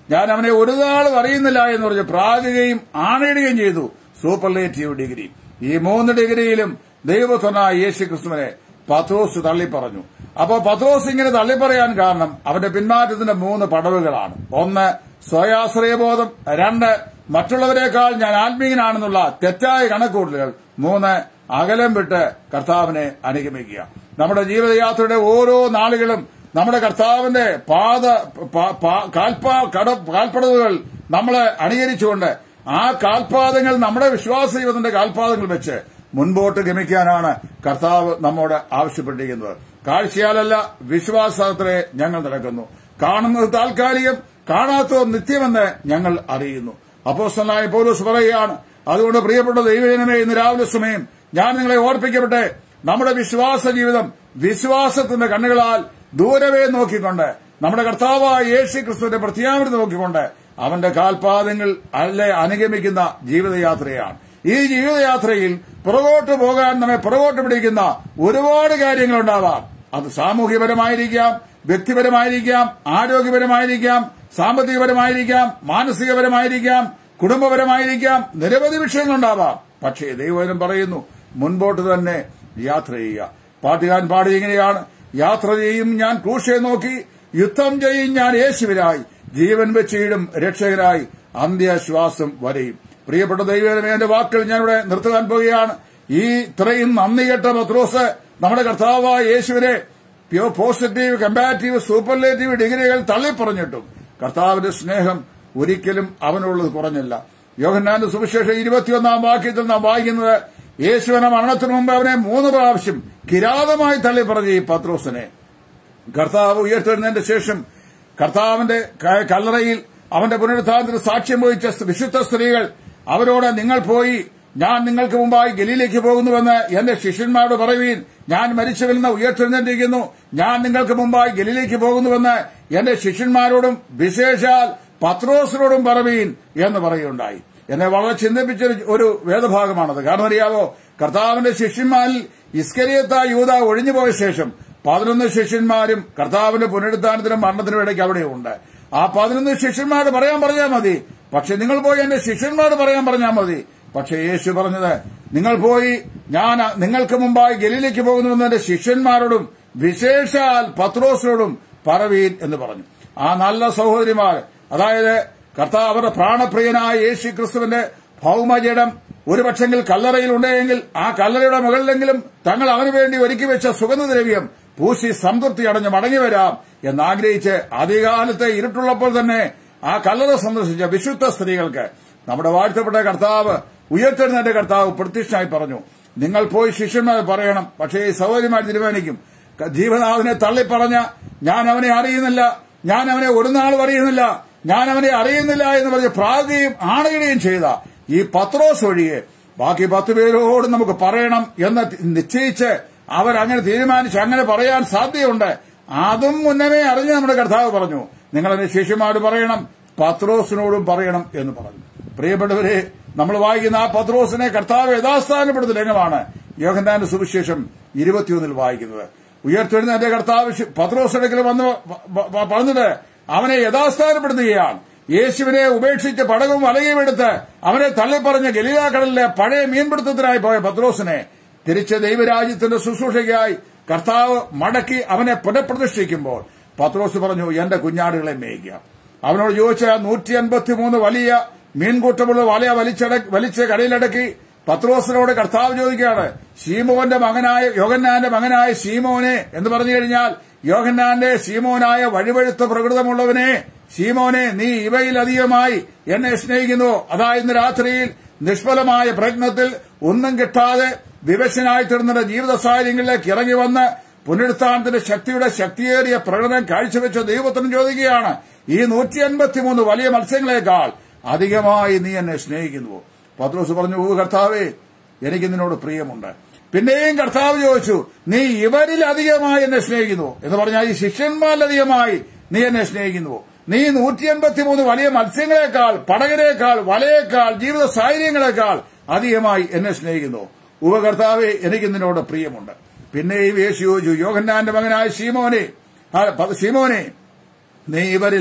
[SPEAKER 1] ഞാൻ അവനെ ഒരു നാളും അറിയുന്നില്ല എന്ന് പറഞ്ഞ് പ്രാകുകയും ആണയിടുകയും ചെയ്തു സൂപ്പർലേറ്റീവ് ഡിഗ്രി ഈ മൂന്ന് ഡിഗ്രിയിലും ദൈവത്വനായ യേശു ക്രിസ്തുവിനെ പത്രോസ് തള്ളിപ്പറഞ്ഞു അപ്പോ പത്രോസ് ഇങ്ങനെ തള്ളിപ്പറയാൻ കാരണം അവന്റെ പിന്മാറ്റത്തിന്റെ മൂന്ന് പടവുകളാണ് ഒന്ന് സ്വയാശ്രയബോധം രണ്ട് മറ്റുള്ളവരെക്കാൾ ഞാൻ ആത്മീയനാണെന്നുള്ള തെറ്റായ കണക്കൂട്ടലുകൾ മൂന്ന് അകലം വിട്ട് കർത്താവിനെ അനുഗമിക്കുക നമ്മുടെ ജീവിതയാത്രയുടെ ഓരോ നാളുകളും നമ്മുടെ കർത്താവിന്റെ പാത പ- പ- കാൽപാ കട കാൽപ്പടവുകൾ നമ്മളെ അനുകരിച്ചുകൊണ്ട് ആ കാൽപാദങ്ങൾ നമ്മുടെ വിശ്വാസ ജീവിതത്തിന്റെ കാൽപാദങ്ങൾ വെച്ച് മുൻപോട്ട് ഗമിക്കാനാണ് കർത്താവ് നമ്മോട് ആവശ്യപ്പെട്ടിരിക്കുന്നത് കാഴ്ചയാലല്ല വിശ്വാസത്തിലെ ഞങ്ങൾ നടക്കുന്നു കാണുന്നത് താൽക്കാലികം കാണാത്തത് നിത്യമെന്ന് ഞങ്ങൾ അറിയുന്നു അപ്പോസ്തലനായ പൗലോസ് പറയുകയാണ് അതുകൊണ്ട് പ്രിയപ്പെട്ട ദൈവജനമേ ഇന്ന് രാവിലെ സമയം ഞാൻ നിങ്ങളെ ഓർപ്പിക്കട്ടെ നമ്മുടെ വിശ്വാസ ജീവിതം വിശ്വാസത്തിന്റെ കണ്ണുകളാൽ ദൂരവേ നോക്കിക്കൊണ്ട് നമ്മുടെ കർത്താവായ യേശു ക്രിസ്തുവിന്റെ പ്രത്യാവൃത്തി നോക്കിക്കൊണ്ട് അവന്റെ കാൽപാദങ്ങൾ അല്ലെ അനുഗമിക്കുന്ന ജീവിതയാത്രയാണ് ഈ ജീവിതയാത്രയിൽ പുറകോട്ട് പോകാൻ നമ്മെ പുറകോട്ട് പിടിക്കുന്ന ഒരുപാട് കാര്യങ്ങളുണ്ടാവാം അത് സാമൂഹ്യപരമായിരിക്കാം വ്യക്തിപരമായിരിക്കാം ആരോഗ്യപരമായിരിക്കാം സാമ്പത്തികപരമായിരിക്കാം മാനസികപരമായിരിക്കാം കുടുംബപരമായിരിക്കാം നിരവധി വിഷയങ്ങളുണ്ടാവാം പക്ഷേ ദൈവം പറയുന്നു മുൻപോട്ട് തന്നെ യാത്ര ചെയ്യുക പാട്ടുകാരൻ പാടി ഇങ്ങനെയാണ് യാത്ര ചെയ്യും ഞാൻ ക്രൂശയെ നോക്കി യുദ്ധം ചെയ്യും ഞാൻ യേശുവിനായി ജീവൻ വെച്ചിടും രക്ഷകരായി അന്ത്യശ്വാസം വരെയും പ്രിയപ്പെട്ട ദൈവമേ എന്റെ വാക്കുകൾ ഞാനിവിടെ നിർത്തുവാൻ പോവുകയാണ് ഈ ഇത്രയും നന്ദി കെട്ട പത്രോസ് നമ്മുടെ കർത്താവായ യേശുവിനെ പ്യോ പോസിറ്റീവ് കമ്പാറ്റീവ് സൂപ്പർലേറ്റീവ് ഡിഗ്രികൾ തള്ളിപ്പറഞ്ഞിട്ടും കർത്താവിന്റെ സ്നേഹം ഒരിക്കലും അവനുള്ളത് കുറഞ്ഞില്ല യോഹന്നാന്റെ സുവിശേഷം ഇരുപത്തിയൊന്നാം വാക്യത്തിൽ നാം വായിക്കുന്നത് യേശുവിനെ മരണത്തിനു മുമ്പ് അവനെ മൂന്ന് പ്രാവശ്യം കിരാതമായി തള്ളിപ്പറഞ്ഞ ഈ പത്രോസിനെ കർത്താവ് ഉയർത്തെഴുന്നതിന്റെ ശേഷം കർത്താവിന്റെ ക- കല്ലറയിൽ അവന്റെ പുനരുത്ഥാനത്തിന് സാക്ഷ്യം വഹിച്ച വിശുദ്ധ സ്ത്രീകൾ അവരോട് നിങ്ങൾ പോയി ഞാൻ നിങ്ങൾക്ക് മുമ്പായി ഗലിയിലേക്ക് പോകുന്നുവെന്ന് എന്റെ ശിഷ്യന്മാരോട് പറയുവീൻ ഞാൻ മരിച്ചവരിൽ നിന്ന് ഉയർത്തെഴുന്നേറ്റിരിക്കുന്നു ഞാൻ നിങ്ങൾക്ക് മുമ്പായി ഗലിയിലേക്ക് പോകുന്നുവെന്ന് എന്റെ ശിഷ്യന്മാരോടും വിശേഷാൽ പത്രോസിനോടും പറവീൻ എന്ന് പറയുകയുണ്ടായി എന്നെ വളരെ ചിന്തിപ്പിച്ച ഒരു- ഒരു വേദഭാഗമാണത് കാരണം അറിയാവോ കർത്താവിന്റെ ശിഷ്യന്മാരിൽ ഇസ്കരിയത്ത യൂത ഒഴിഞ്ഞുപോയ ശേഷം പതിനൊന്ന് ശിഷ്യന്മാരും കർത്താവിന്റെ പുനരുദ്ധാനത്തിനും മരണത്തിനും ഇടയ്ക്ക് അവിടെയുണ്ട് ആ പതിനൊന്ന് ശിഷ്യന്മാരോട് പറയാൻ പറഞ്ഞാൽ മതി പക്ഷെ നിങ്ങൾ പോയി എന്റെ ശിഷ്യന്മാരോട് പറയാൻ പറഞ്ഞാൽ മതി പക്ഷെ യേശു പറഞ്ഞത് നിങ്ങൾ പോയി ഞാൻ നിങ്ങൾക്ക് മുമ്പായി ഗലിയിലേക്ക് പോകുന്നുവെന്ന് എന്റെ ശിഷ്യന്മാരോടും വിശേഷാൽ പത്രോസിനോടും പറവീൻ എന്ന് പറഞ്ഞു ആ നല്ല സഹോദരിമാർ അതായത് കർത്താവ് അവരുടെ പ്രാണപ്രിയനായ യേശു ക്രിസ്തുവിന്റെ ഭൗമജടം ഒരു പക്ഷെങ്കിൽ കല്ലറയിൽ ഉണ്ടെങ്കിൽ ആ കല്ലറയുടെ മുകളിലെങ്കിലും തങ്ങൾ അവന് വേണ്ടി ഒരുക്കി വെച്ച സുഗന്ധദ്രവ്യം പൂശി സംതൃപ്തി അടഞ്ഞ് മടങ്ങി വരാം എന്നാഗ്രഹിച്ച് ആദ്യകാലത്തെ ഇരുട്ടുള്ളപ്പോൾ തന്നെ ആ കല്ലറ സന്ദർശിച്ച വിശുദ്ധ സ്ത്രീകൾക്ക് നമ്മുടെ വാഴ്ത്തപ്പെട്ട കർത്താവ് ഉയർത്തെഴുന്നേറ്റ കർത്താവ് പ്രത്യക്ഷമായി പറഞ്ഞു നിങ്ങൾ പോയി ശിഷ്യന്മാർ പറയണം പക്ഷേ ഈ സഹോദരിമാർ തീരുമാനിക്കും ക- ജീവനാഥനെ തള്ളിപ്പറഞ്ഞ ഞാൻ അവനെ അറിയുന്നില്ല ഞാൻ അവനെ ഒരു നാളും അറിയുന്നില്ല ഞാൻ അവനെ അറിയുന്നില്ല എന്ന് പറഞ്ഞ് പ്രാകുകയും ആണയിടുകയും ചെയ്ത ഈ പത്രോസ് ഒഴികെ ബാക്കി പത്ത് പേരോട് നമുക്ക് പറയണം എന്ന് തി- നിശ്ചയിച്ച് അവരങ്ങനെ തീരുമാനിച്ച് അങ്ങനെ പറയാൻ സാധ്യതയുണ്ട് അതും മുന്നമേ അറിഞ്ഞ് നമ്മുടെ കർത്താവ് പറഞ്ഞു നിങ്ങളെന്റെ ശിഷ്യന്മാരോട് പറയണം പത്രോസിനോടും പറയണം എന്ന് പറഞ്ഞു പ്രിയപ്പെട്ടവരെ നമ്മൾ വായിക്കുന്ന ആ പത്രോസിനെ കർത്താവ് യഥാസ്ഥാനപ്പെടുന്ന രംഗമാണ് യോഹന്നാന്റെ സുവിശേഷം ഇരുപത്തിയൊന്നിൽ വായിക്കുന്നത് ഉയർത്തെഴുന്ന എന്റെ കർത്താവ് ശി- പത്രോസിടക്കിൽ വന്ന് പ- പ- പറഞ്ഞത് അവനെ യഥാസ്ഥാനപ്പെടുത്തുകയാണ് യേശുവിനെ ഉപേക്ഷിച്ച് പടകും വലയും എടുത്ത് അവനെ തള്ളിപ്പറഞ്ഞ ഗലീലാക്കടലിലെ പഴയ മീൻപിടുത്തത്തിനായി പോയ പത്രോസിനെ തിരിച്ച് ദൈവരാജ്യത്തിന്റെ ശുശ്രൂഷയ്ക്കായി കർത്താവ് മടക്കി അവനെ പുനഃപ്രതിഷ്ഠിക്കുമ്പോൾ പത്രോസ് പറഞ്ഞു എന്റെ കുഞ്ഞാടുകളെ മേയ്ക്കുക അവനോട് ചോദിച്ച നൂറ്റി അൻപത്തിമൂന്ന് വലിയ മീൻകൂട്ടമുള്ള വല വലിച്ചട വലിച്ച് കടയിലടക്കി പത്രോസിനോട് കർത്താവ് ചോദിക്കുകയാണ് ശീമോന്റെ മകനായ യോഹന്നാന്റെ മകനായ ശീമോനെ എന്ന് പറഞ്ഞു കഴിഞ്ഞാൽ യോഹന്നാന്റെ ശീമോനായ വഴിവഴുത്ത പ്രകൃതമുള്ളവനെ ശീമോനെ നീ ഇവയിലധികമായി എന്നെ സ്നേഹിക്കുന്നു അതായത് ഇന്ന് രാത്രിയിൽ നിഷ്ഫലമായ പ്രയത്നത്തിൽ ഒന്നും കിട്ടാതെ വിവശനായി തീർന്ന ജീവിത സാഹചര്യങ്ങളിലേക്ക് ഇറങ്ങി വന്ന് പുനരുത്ഥാനത്തിന്റെ ശക്തിയുടെ ശക്തിയേറിയ പ്രകടനം കാഴ്ചവെച്ച ദൈവത്തിനും ചോദിക്കുകയാണ് ഈ നൂറ്റി അൻപത്തിമൂന്ന് വലിയ മത്സ്യങ്ങളെക്കാൾ അധികമായി നീ എന്നെ സ്നേഹിക്കുന്നുവോ പത്രോസ് പറഞ്ഞു ഓ കർത്താവേ എനിക്ക് നിന്നോട് പ്രിയമുണ്ട് പിന്നെയും കർത്താവ് ചോദിച്ചു നീ ഇവരിലധികമായി എന്നെ സ്നേഹിക്കുന്നുവോ എന്ന് പറഞ്ഞാൽ ഈ ശിഷ്യന്മാരിലധികമായി നീ എന്നെ സ്നേഹിക്കുന്നുവോ നീ നൂറ്റി എൺപത്തിമൂന്ന് വലിയ മത്സ്യങ്ങളെക്കാൾ പടകരേക്കാൾ വലയേക്കാൾ ജീവിത സാഹചര്യങ്ങളെക്കാൾ അധികമായി എന്നെ സ്നേഹിക്കുന്നു ഉപകർത്താവെ എനിക്ക് നിന്നോട് പ്രിയമുണ്ട് പിന്നെയും യേശു ചോദിച്ചു യോഹന്നാന്റെ മകനായ ശീമോനെ ആ, പ- ശീമോനെ നീ ഇവരിൽ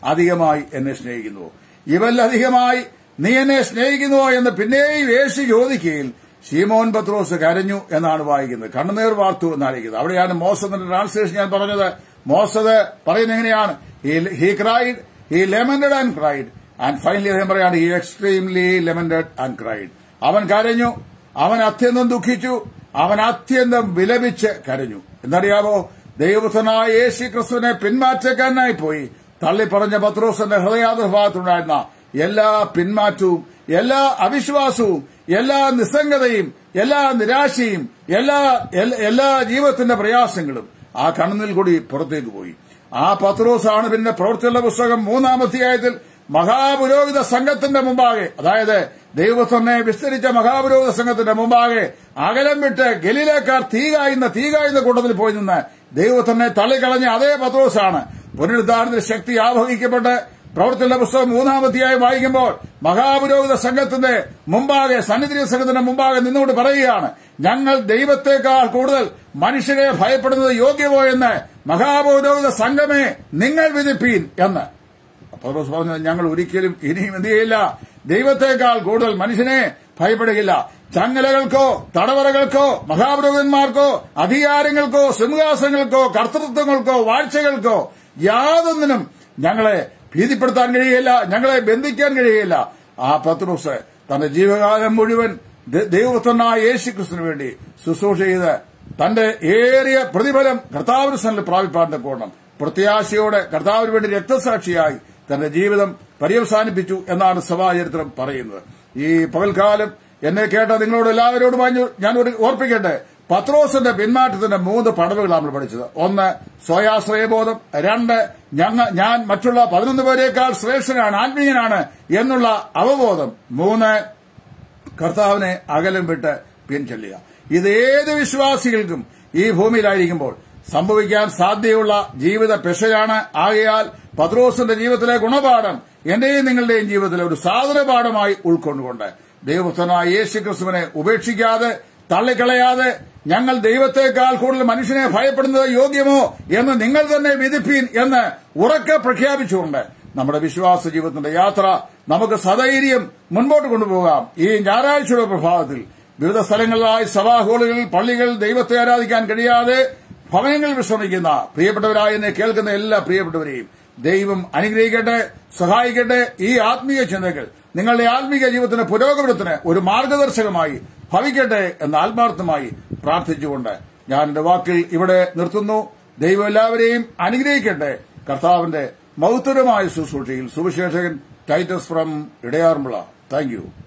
[SPEAKER 1] അധികമായി എന്നെ സ്നേഹിക്കുന്നുവോ ഇവൽ അധികമായി നീ എന്നെ സ്നേഹിക്കുന്നുവോ എന്ന് പിന്നെയും യേശു ചോദിക്കുകയിൽ ഷീമോൻ പത്രോസ് കരഞ്ഞു എന്നാണ് വായിക്കുന്നത് കണ്ണുനീർ വാർത്തു എന്നായിരിക്കുന്നത് അവിടെയാണ് മോസത്തിന്റെ ട്രാൻസ്ലേഷൻ ഞാൻ പറഞ്ഞത് മോസത് പറയുന്നത് എങ്ങനെയാണ് he cried he lamented and cried and finally അദ്ദേഹം പറയാണ് he extremely lamented and cried അവൻ കരഞ്ഞു അവൻ അത്യന്തം ദുഃഖിച്ചു അവൻ അത്യന്തം വിലപിച്ച് കരഞ്ഞു എന്നറിയാമോ ദൈവപുത്രനായ യേശു ക്രിസ്തുവിനെ പിന്മാറ്റക്കാരനായി പോയി തള്ളിപ്പറഞ്ഞ പത്രോസിന്റെ ഹൃദയാന്തഭാഗത്തുണ്ടായിരുന്ന എല്ലാ പിന്മാറ്റവും എല്ലാ അവിശ്വാസവും എല്ലാ നിസ്സംഗതയും എല്ലാ നിരാശയും എല്ലാ എൽ- എല്ലാ ജീവിതത്തിന്റെ പ്രയാസങ്ങളും ആ കണ്ണുനിൽ കൂടി പുറത്തേക്ക് പോയി ആ പത്രോസാണ് പിന്നെ പ്രവൃത്തിയുള്ള പുസ്തകം മൂന്നാം അധ്യായത്തിൽ മഹാപുരോഹിത സംഘത്തിന്റെ മുമ്പാകെ അതായത് ദൈവത്തിനെ വിസ്തരിച്ച മഹാപുരോഹിത സംഘത്തിന്റെ മുമ്പാകെ അകലം വിട്ട് ഗലീലേക്കാർ തീ കായുന്ന തീ കായുന്ന കൂട്ടത്തിൽ പോയി നിന്ന് ദൈവത്തിനെ തള്ളിക്കളഞ്ഞ അതേ പത്രോസാണ് പുനരുദ്ധാരണത്തിൽ ശക്തി ആവഹിക്കപ്പെട്ട് പ്രവർത്തന പുസ്തകം മൂന്നാമധ്യായം വായിക്കുമ്പോൾ മഹാപുരോഹിത സംഘത്തിന്റെ മുമ്പാകെ സന്നിധി സംഘത്തിന്റെ മുമ്പാകെ നിന്നുകൊണ്ട് പറയുകയാണ് ഞങ്ങൾ ദൈവത്തെക്കാൾ കൂടുതൽ മനുഷ്യരെ ഭയപ്പെടുന്നത് യോഗ്യമോ എന്ന് മഹാപുരോഹിത സംഘമേ നിങ്ങൾ വിധിപ്പീൻ എന്ന് പൗലോസ് പറഞ്ഞത് ഞങ്ങൾ ഒരിക്കലും ഇനിയും എന്ത് ചെയ്യില്ല ദൈവത്തെക്കാൾ കൂടുതൽ മനുഷ്യനെ ഭയപ്പെടുകയില്ല ചങ്ങലകൾക്കോ തടവറകൾക്കോ മഹാപുരോഹിതന്മാർക്കോ അധികാരങ്ങൾക്കോ സിംഹാസനങ്ങൾക്കോ കർത്തൃത്വങ്ങൾക്കോ വാഴ്ചകൾക്കോ യാതൊന്നിനും ഞങ്ങളെ ഭീതിപ്പെടുത്താൻ കഴിയില്ല ഞങ്ങളെ ബന്ധിക്കാൻ കഴിയില്ല ആ പത്രോസ് തന്റെ ജീവകാലം മുഴുവൻ ദ- ദൈവപുത്രനായ യേശുക്രിസ്തുവിന് വേണ്ടി ശുശ്രൂഷ ചെയ്ത് തന്റെ ഏറിയ പ്രതിഫലം കർത്താവിന് സന്നിൽ പ്രാപിപ്പാൻ തക്കോണം പ്രത്യാശയോടെ കർത്താവിന് വേണ്ടി രക്തസാക്ഷിയായി തന്റെ ജീവിതം പര്യവസാനിപ്പിച്ചു എന്നാണ് സഭാചരിത്രം പറയുന്നത് ഈ പകൽക്കാലം എന്നെ കേട്ട നിങ്ങളോട് എല്ലാവരോടുമായി ഞാൻ ഒരു ഓർപ്പിക്കട്ടെ പത്രോസിന്റെ പിന്മാറ്റത്തിന്റെ മൂന്ന് പടവുകളാണ് നമ്മൾ പഠിച്ചത് ഒന്ന് സ്വയാശ്രയബോധം രണ്ട് ഞങ്ങ ഞാൻ മറ്റുള്ള പതിനൊന്ന് പേരേക്കാൾ ശ്രേഷ്ഠനാണ് ആത്മീയനാണ് എന്നുള്ള അവബോധം മൂന്ന് കർത്താവിനെ അകലം വിട്ട് പിൻചെല്ലുക ഇത് ഏത് വിശ്വാസികൾക്കും ഈ ഭൂമിയിലായിരിക്കുമ്പോൾ സംഭവിക്കാൻ സാധ്യതയുള്ള ജീവിത പെശയാണ് ആകയാൽ പത്രോസിന്റെ ജീവിതത്തിലെ ഗുണപാഠം എന്റെയും നിങ്ങളുടെയും ജീവിതത്തിലെ ഒരു സാധനപാഠമായി ഉൾക്കൊണ്ടുകൊണ്ട് ദൈവസ്ഥനായ യേശു ക്രിസ്തുവിനെ ഉപേക്ഷിക്കാതെ തള്ളിക്കളയാതെ ഞങ്ങൾ ദൈവത്തെക്കാൾ കൂടുതൽ മനുഷ്യനെ ഭയപ്പെടുന്നത് യോഗ്യമോ എന്ന് നിങ്ങൾ തന്നെ വിധിപ്പീൻ എന്ന് ഉറക്കെ പ്രഖ്യാപിച്ചുകൊണ്ട് നമ്മുടെ വിശ്വാസ ജീവിതത്തിന്റെ യാത്ര നമുക്ക് സധൈര്യം മുൻപോട്ട് കൊണ്ടുപോകാം ഈ ഞായറാഴ്ചയുടെ പ്രഭാതത്തിൽ വിവിധ സ്ഥലങ്ങളിലായി സഭാ ഹാളുകളിൽ പള്ളികൾ ദൈവത്തെ ആരാധിക്കാൻ കഴിയാതെ ഭവനങ്ങളിൽ വിശ്രമിക്കുന്ന പ്രിയപ്പെട്ടവരായ എന്നെ കേൾക്കുന്ന എല്ലാ പ്രിയപ്പെട്ടവരെയും ദൈവം അനുഗ്രഹിക്കട്ടെ സഹായിക്കട്ടെ ഈ ആത്മീയ ചിന്തകൾ നിങ്ങളുടെ ആത്മീയ ജീവിതത്തിന് പുരോഗമനത്തിന് ഒരു മാർഗദർശകമായി ഭവിക്കട്ടെ എന്ന് ആത്മാർത്ഥമായി പ്രാർത്ഥിച്ചുകൊണ്ട് ഞാൻ എന്റെ വാക്കിൽ ഇവിടെ നിർത്തുന്നു ദൈവം എല്ലാവരെയും അനുഗ്രഹിക്കട്ടെ കർത്താവിന്റെ മൗത്തരമായ ശുശ്രൂഷയിൽ സുവിശേഷകൻ Titus from Edayaranmula thank U